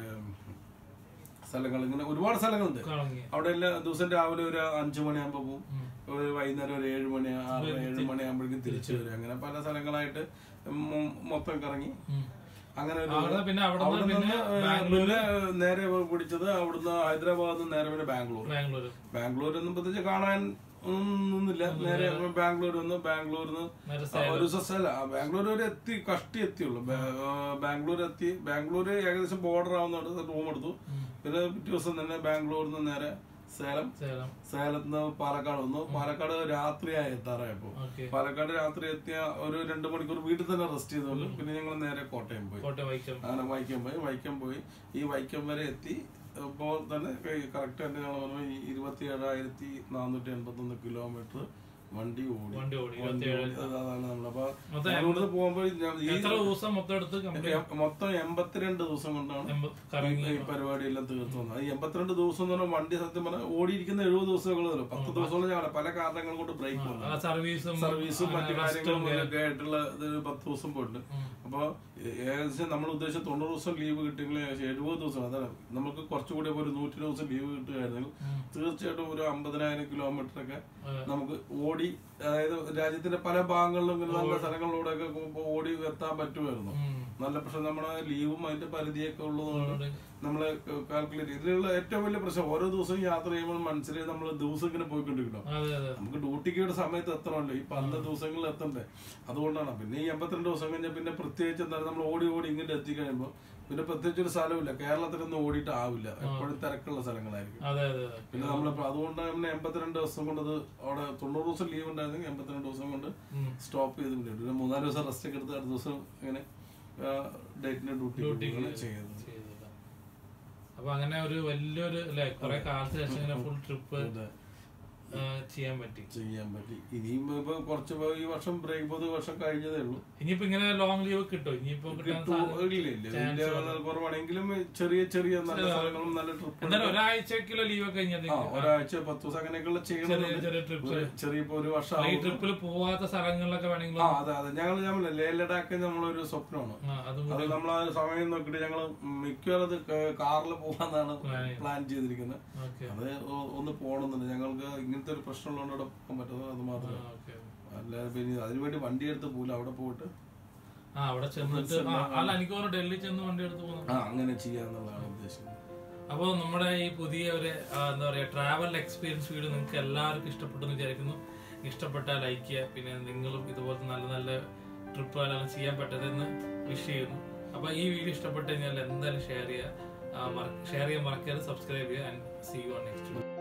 സ്ഥലങ്ങൾ ഇങ്ങനെ ഒരുപാട് സ്ഥലങ്ങളുണ്ട് കറങ്ങി അവിടെ എല്ലാ ദിവസം രാവിലെ ഒരു അഞ്ചു മണിയാകുമ്പോ പോകും ഒരു വൈകുന്നേരം ഒരു ഏഴ് മണി ആറ് ഏഴ് മണിയാകുമ്പോഴേക്കും തിരിച്ചു വരും അങ്ങനെ പല സ്ഥലങ്ങളായിട്ട് മൊ- മൊത്തം കറങ്ങി അങ്ങനെ ഒരു അവിടെ പിന്നെ അവിടെ അവിടെ നിന്ന് നിന്ന് പിന്നെ ഏഹ്, പിന്നെ നേരെ പിടിച്ചത് അവിടുന്ന് ഹൈദരാബാദ് നിന്ന് നേരെ പിന്നെ ബാംഗ്ലൂർ ബാംഗ്ലൂർ ബാംഗ്ലൂർ ഒന്നും പ്രത്യേകിച്ച് കാണാൻ ഒന്നുമില്ല നേരെ ബാംഗ്ലൂർ വന്ന് ബാംഗ്ലൂരിന്ന് നേരെ ഒരു ദിവസം അല്ല ബാംഗ്ലൂർ വരെ എത്തി കഷ്ടി എത്തിയുള്ളൂ ബാ- ആ, ബാംഗ്ലൂർ എത്തി ബാംഗ്ലൂർ ഏകദേശം ബോർഡർ ആവുന്നോണ്ട് റൂം എടുത്തു പിന്നെ പിറ്റേ ദിവസം തന്നെ ബാംഗ്ലൂരിൽ നിന്ന് നേരെ സേലം സേലം സേലത്ത് നിന്ന് പാലക്കാട് വന്നു പാലക്കാട് രാത്രിയായി എത്താറായപ്പോ ഓക്കെ പാലക്കാട് രാത്രി എത്തിയ ഒരു രണ്ട് മണിക്കൂർ വീട്ടിൽ തന്നെ റെസ്റ്റ് ചെയ്തോണ്ട് പിന്നെ ഞങ്ങൾ നേരെ കോട്ടയം പോയി കോട്ടയം വൈക്കം അങ്ങനെ വൈക്കം പോയി വൈക്കം പോയി ഈ വൈക്കം വരെ എത്തി അപ്പോൾ തന്നെ കറക്റ്റ് തന്നെ ഞങ്ങൾ പറഞ്ഞു ഈ ഇരുപത്തി ഏഴായിരത്തി നാനൂറ്റി എൺപത്തി ഒന്ന് കിലോമീറ്റർ വണ്ടി ഓടി വണ്ടി ഓടി, വണ്ടി ഓടി അതാണ് നമ്മൾ അപ്പൊ മൊത്തം ഞങ്ങളിവിടുന്ന് പോകുമ്പോൾ ഞാൻ ഈ എത്ര ദിവസം മൊത്തം എടുത്ത് കംപ്ലീറ്റ് എ- മൊത്തം എൺപത്തിരണ്ട് ദിവസം കൊണ്ടാണ് കറങ്ങി ഈ പരിപാടിയെല്ലാം തീർത്തു വന്നത് ഈ എൺപത്തിരണ്ട് ദിവസം എന്ന് പറഞ്ഞാൽ വണ്ടി സത്യം പറഞ്ഞാൽ ഓടിയിരിക്കുന്ന എഴുപത് ദിവസങ്ങളല്ലോ പത്ത് ദിവസത്തോളം ഞങ്ങൾ പല കാരണങ്ങൾ കൊണ്ട് ബ്രേക്ക് വന്നു ആ സർവീസും സർവീസും മറ്റു കാര്യങ്ങളും ഒക്കെ ആയിട്ടുള്ള ഇത് ഒരു പത്ത് ദിവസം പോയിട്ടുണ്ട് അപ്പൊ ഏ- ഏകദേശം നമ്മൾ ഉദ്ദേശിച്ച തൊണ്ണൂറ് ദിവസം ലീവ് കിട്ടിയെങ്കിൽ ഏകദേശം എഴുപത് ദിവസം അതാണ് നമുക്ക് കുറച്ചുകൂടി ഇപ്പൊ ഒരു നൂറ്റി ദിവസം ലീവ് കിട്ടുകയായിരുന്നെങ്കിൽ തീർച്ചയായിട്ടും ഒരു അമ്പതിനായിരം കിലോമീറ്റർ ഒക്കെ നമുക്ക് ഓടി അതായത് രാജ്യത്തിന്റെ പല ഭാഗങ്ങളിലും ഇങ്ങനെ നല്ല സ്ഥലങ്ങളിലൂടെ ഒക്കെ ഓടി എത്താൻ പറ്റുമായിരുന്നു നല്ല പ്രശ്നം നമ്മുടെ ലീവും അതിന്റെ പരിധിയൊക്കെ ഉള്ളതുകൊണ്ട് നമ്മള് കാൽക്കുലേറ്റ് ഇതിലുള്ള ഏറ്റവും വലിയ പ്രശ്നം ഓരോ ദിവസവും യാത്ര ചെയ്യുമ്പോൾ മനസ്സിൽ നമ്മൾ ദിവസം ഇങ്ങനെ പോയിക്കൊണ്ടിരിക്കണം അതെ അതെ നമുക്ക് ഡ്യൂട്ടിക്ക് സമയത്ത് എത്തണമല്ലോ ഈ പല ദിവസങ്ങളിൽ എത്തണ്ടേ അതുകൊണ്ടാണ് പിന്നെ ഈ എൺപത്തിരണ്ട് ദിവസം കഴിഞ്ഞാൽ പിന്നെ പ്രത്യേകിച്ച് എന്താണ് നമ്മൾ ഓടി ഓടി ഇങ്ങോട്ട് എത്തിക്കഴിയുമ്പോൾ പിന്നെ പ്രത്യേകിച്ച് ഒരു സ്ഥലമില്ല കേരളത്തിലൊന്നും ഓടിയിട്ട് ആവില്ല എപ്പോഴും തിരക്കുള്ള സ്ഥലങ്ങളായിരിക്കും അതെ അതെ അതെ പിന്നെ നമ്മളിപ്പോ അതുകൊണ്ട് തന്നെ എൺപത്തിരണ്ട് ദിവസം കൊണ്ട് അത് അവിടെ തൊണ്ണൂറ് ദിവസം ലീവ് ഉണ്ടായിരുന്നെങ്കിൽ എൺപത്തിരണ്ട് ദിവസം കൊണ്ട് സ്റ്റോപ്പ് ചെയ്ത് വിടും പിന്നെ മൂന്നാല് ദിവസം റെസ്റ്റ് ഒക്കെ എടുത്ത് അടുത്ത ദിവസം ഇങ്ങനെ ഡേറ്റിന് ഡ്യൂട്ടി ചെയ്യുന്നത് ചെയ്തത്. അപ്പൊ അങ്ങനെ ഒരു വലിയൊരു അല്ലെ കുറെ കാലത്തിന് ശേഷം ഇങ്ങനെ ഫുൾ ട്രിപ്പ് ചെയ്യാൻ പറ്റി ചെയ്യാൻ പറ്റി ഇനിയും ഇപ്പൊ കുറച്ച് ഇപ്പൊ ഈ വർഷം ബ്രേക്ക് പൊതു വർഷം കഴിഞ്ഞതേ ഉള്ളൂ ഇനിയിപ്പോ ഇങ്ങനെ ലോങ് ലീവ് കിട്ടും ഇനിയിപ്പോ കിട്ടാൻ കിട്ടൂ- സാധ്യത- ഇല്ല, ഇല്ല. chance വലിയ ഉണ്ട്. കുറവാണെങ്കിലും ചെറിയ ചെറിയ നല്ല സ്ഥലങ്ങളും നല്ല ട്രിപ്പ് എന്തായാലും ഒരാഴ്ചക്കുള്ള ലീവ് ഒക്കെ കഴിഞ്ഞാൽ ആ ഒരാഴ്ച പത്ത് ദിവസം അങ്ങനെയൊക്കെയുള്ള ചെറിയ ചെയ്യണം ചെറിയ ട്രിപ്സ് ചെറിയ ഇപ്പൊ ഒരു വർഷം ഈ ആവുമ്പോ- ട്രിപ്പിൽ പോവാത്ത സ്ഥലങ്ങളിലൊക്കെ വേണമെങ്കിൽ ആ അതെ അതെ ഞങ്ങൾ ഞാൻ ലേ ലഡാക്ക് നമ്മളൊരു സ്വപ്നമാണ് ആ, അതും അത് കൂടി നമ്മൾ ആ സമയം നോക്കിയിട്ട് ഞങ്ങൾ മിക്കവാറും അത് കാറിൽ പോകാന്നാണ് Plan ചെയ്തത്. പ്ലാൻ ചെയ്തിരിക്കുന്നത് ഓക്കെ അത് ഒ- ഒന്ന് പോകണമെന്നുണ്ട് ഞങ്ങൾക്ക് ഇങ്ങനത്തെ ഒരു പ്രശ്നമുള്ളതുകൊണ്ട് അവിടെ പോകാൻ പറ്റുന്നത് അത് മാത്രമേ ഓക്കെ അല്ലാതെ പിന്നെ അതിനുവേണ്ടി വണ്ടി എടുത്ത് പോകില്ല അവിടെ പോയിട്ട് ആ അവിടെ ചെന്നിട്ട് ആ, അല്ല എനിക്ക് തോന്നുന്നു ഡൽഹി ചെന്ന് വണ്ടി എടുത്ത് പോകുന്നു ആ അങ്ങനെ ചെയ്യാന്നുള്ളതാണ് ഉദ്ദേശിക്കുന്നത് അപ്പോൾ നമ്മുടെ ഈ പുതിയ ഒരു ആ, എന്താ പറയുക ട്രാവൽ എക്സ്പീരിയൻസ് വീഡിയോ നിങ്ങൾക്ക് എല്ലാവർക്കും ഇഷ്ടപ്പെട്ടെന്ന് വിചാരിക്കുന്നു ഇഷ്ടപ്പെട്ടാൽ ലൈക്ക് ചെയ്യുക പിന്നെ നിങ്ങളും ഇതുപോലത്തെ നല്ല നല്ല ട്രിപ്പുകളെല്ലാം ചെയ്യാൻ പറ്റതെന്ന് വിഷ് ചെയ്യുന്നു അപ്പോൾ ഈ വീഡിയോ ഇഷ്ടപ്പെട്ട് കഴിഞ്ഞാൽ എന്തായാലും ഷെയർ ചെയ്യുക ഷെയർ ചെയ്യാൻ മറക്കരുത് സബ്സ്ക്രൈബ് ചെയ്യുക and see you on next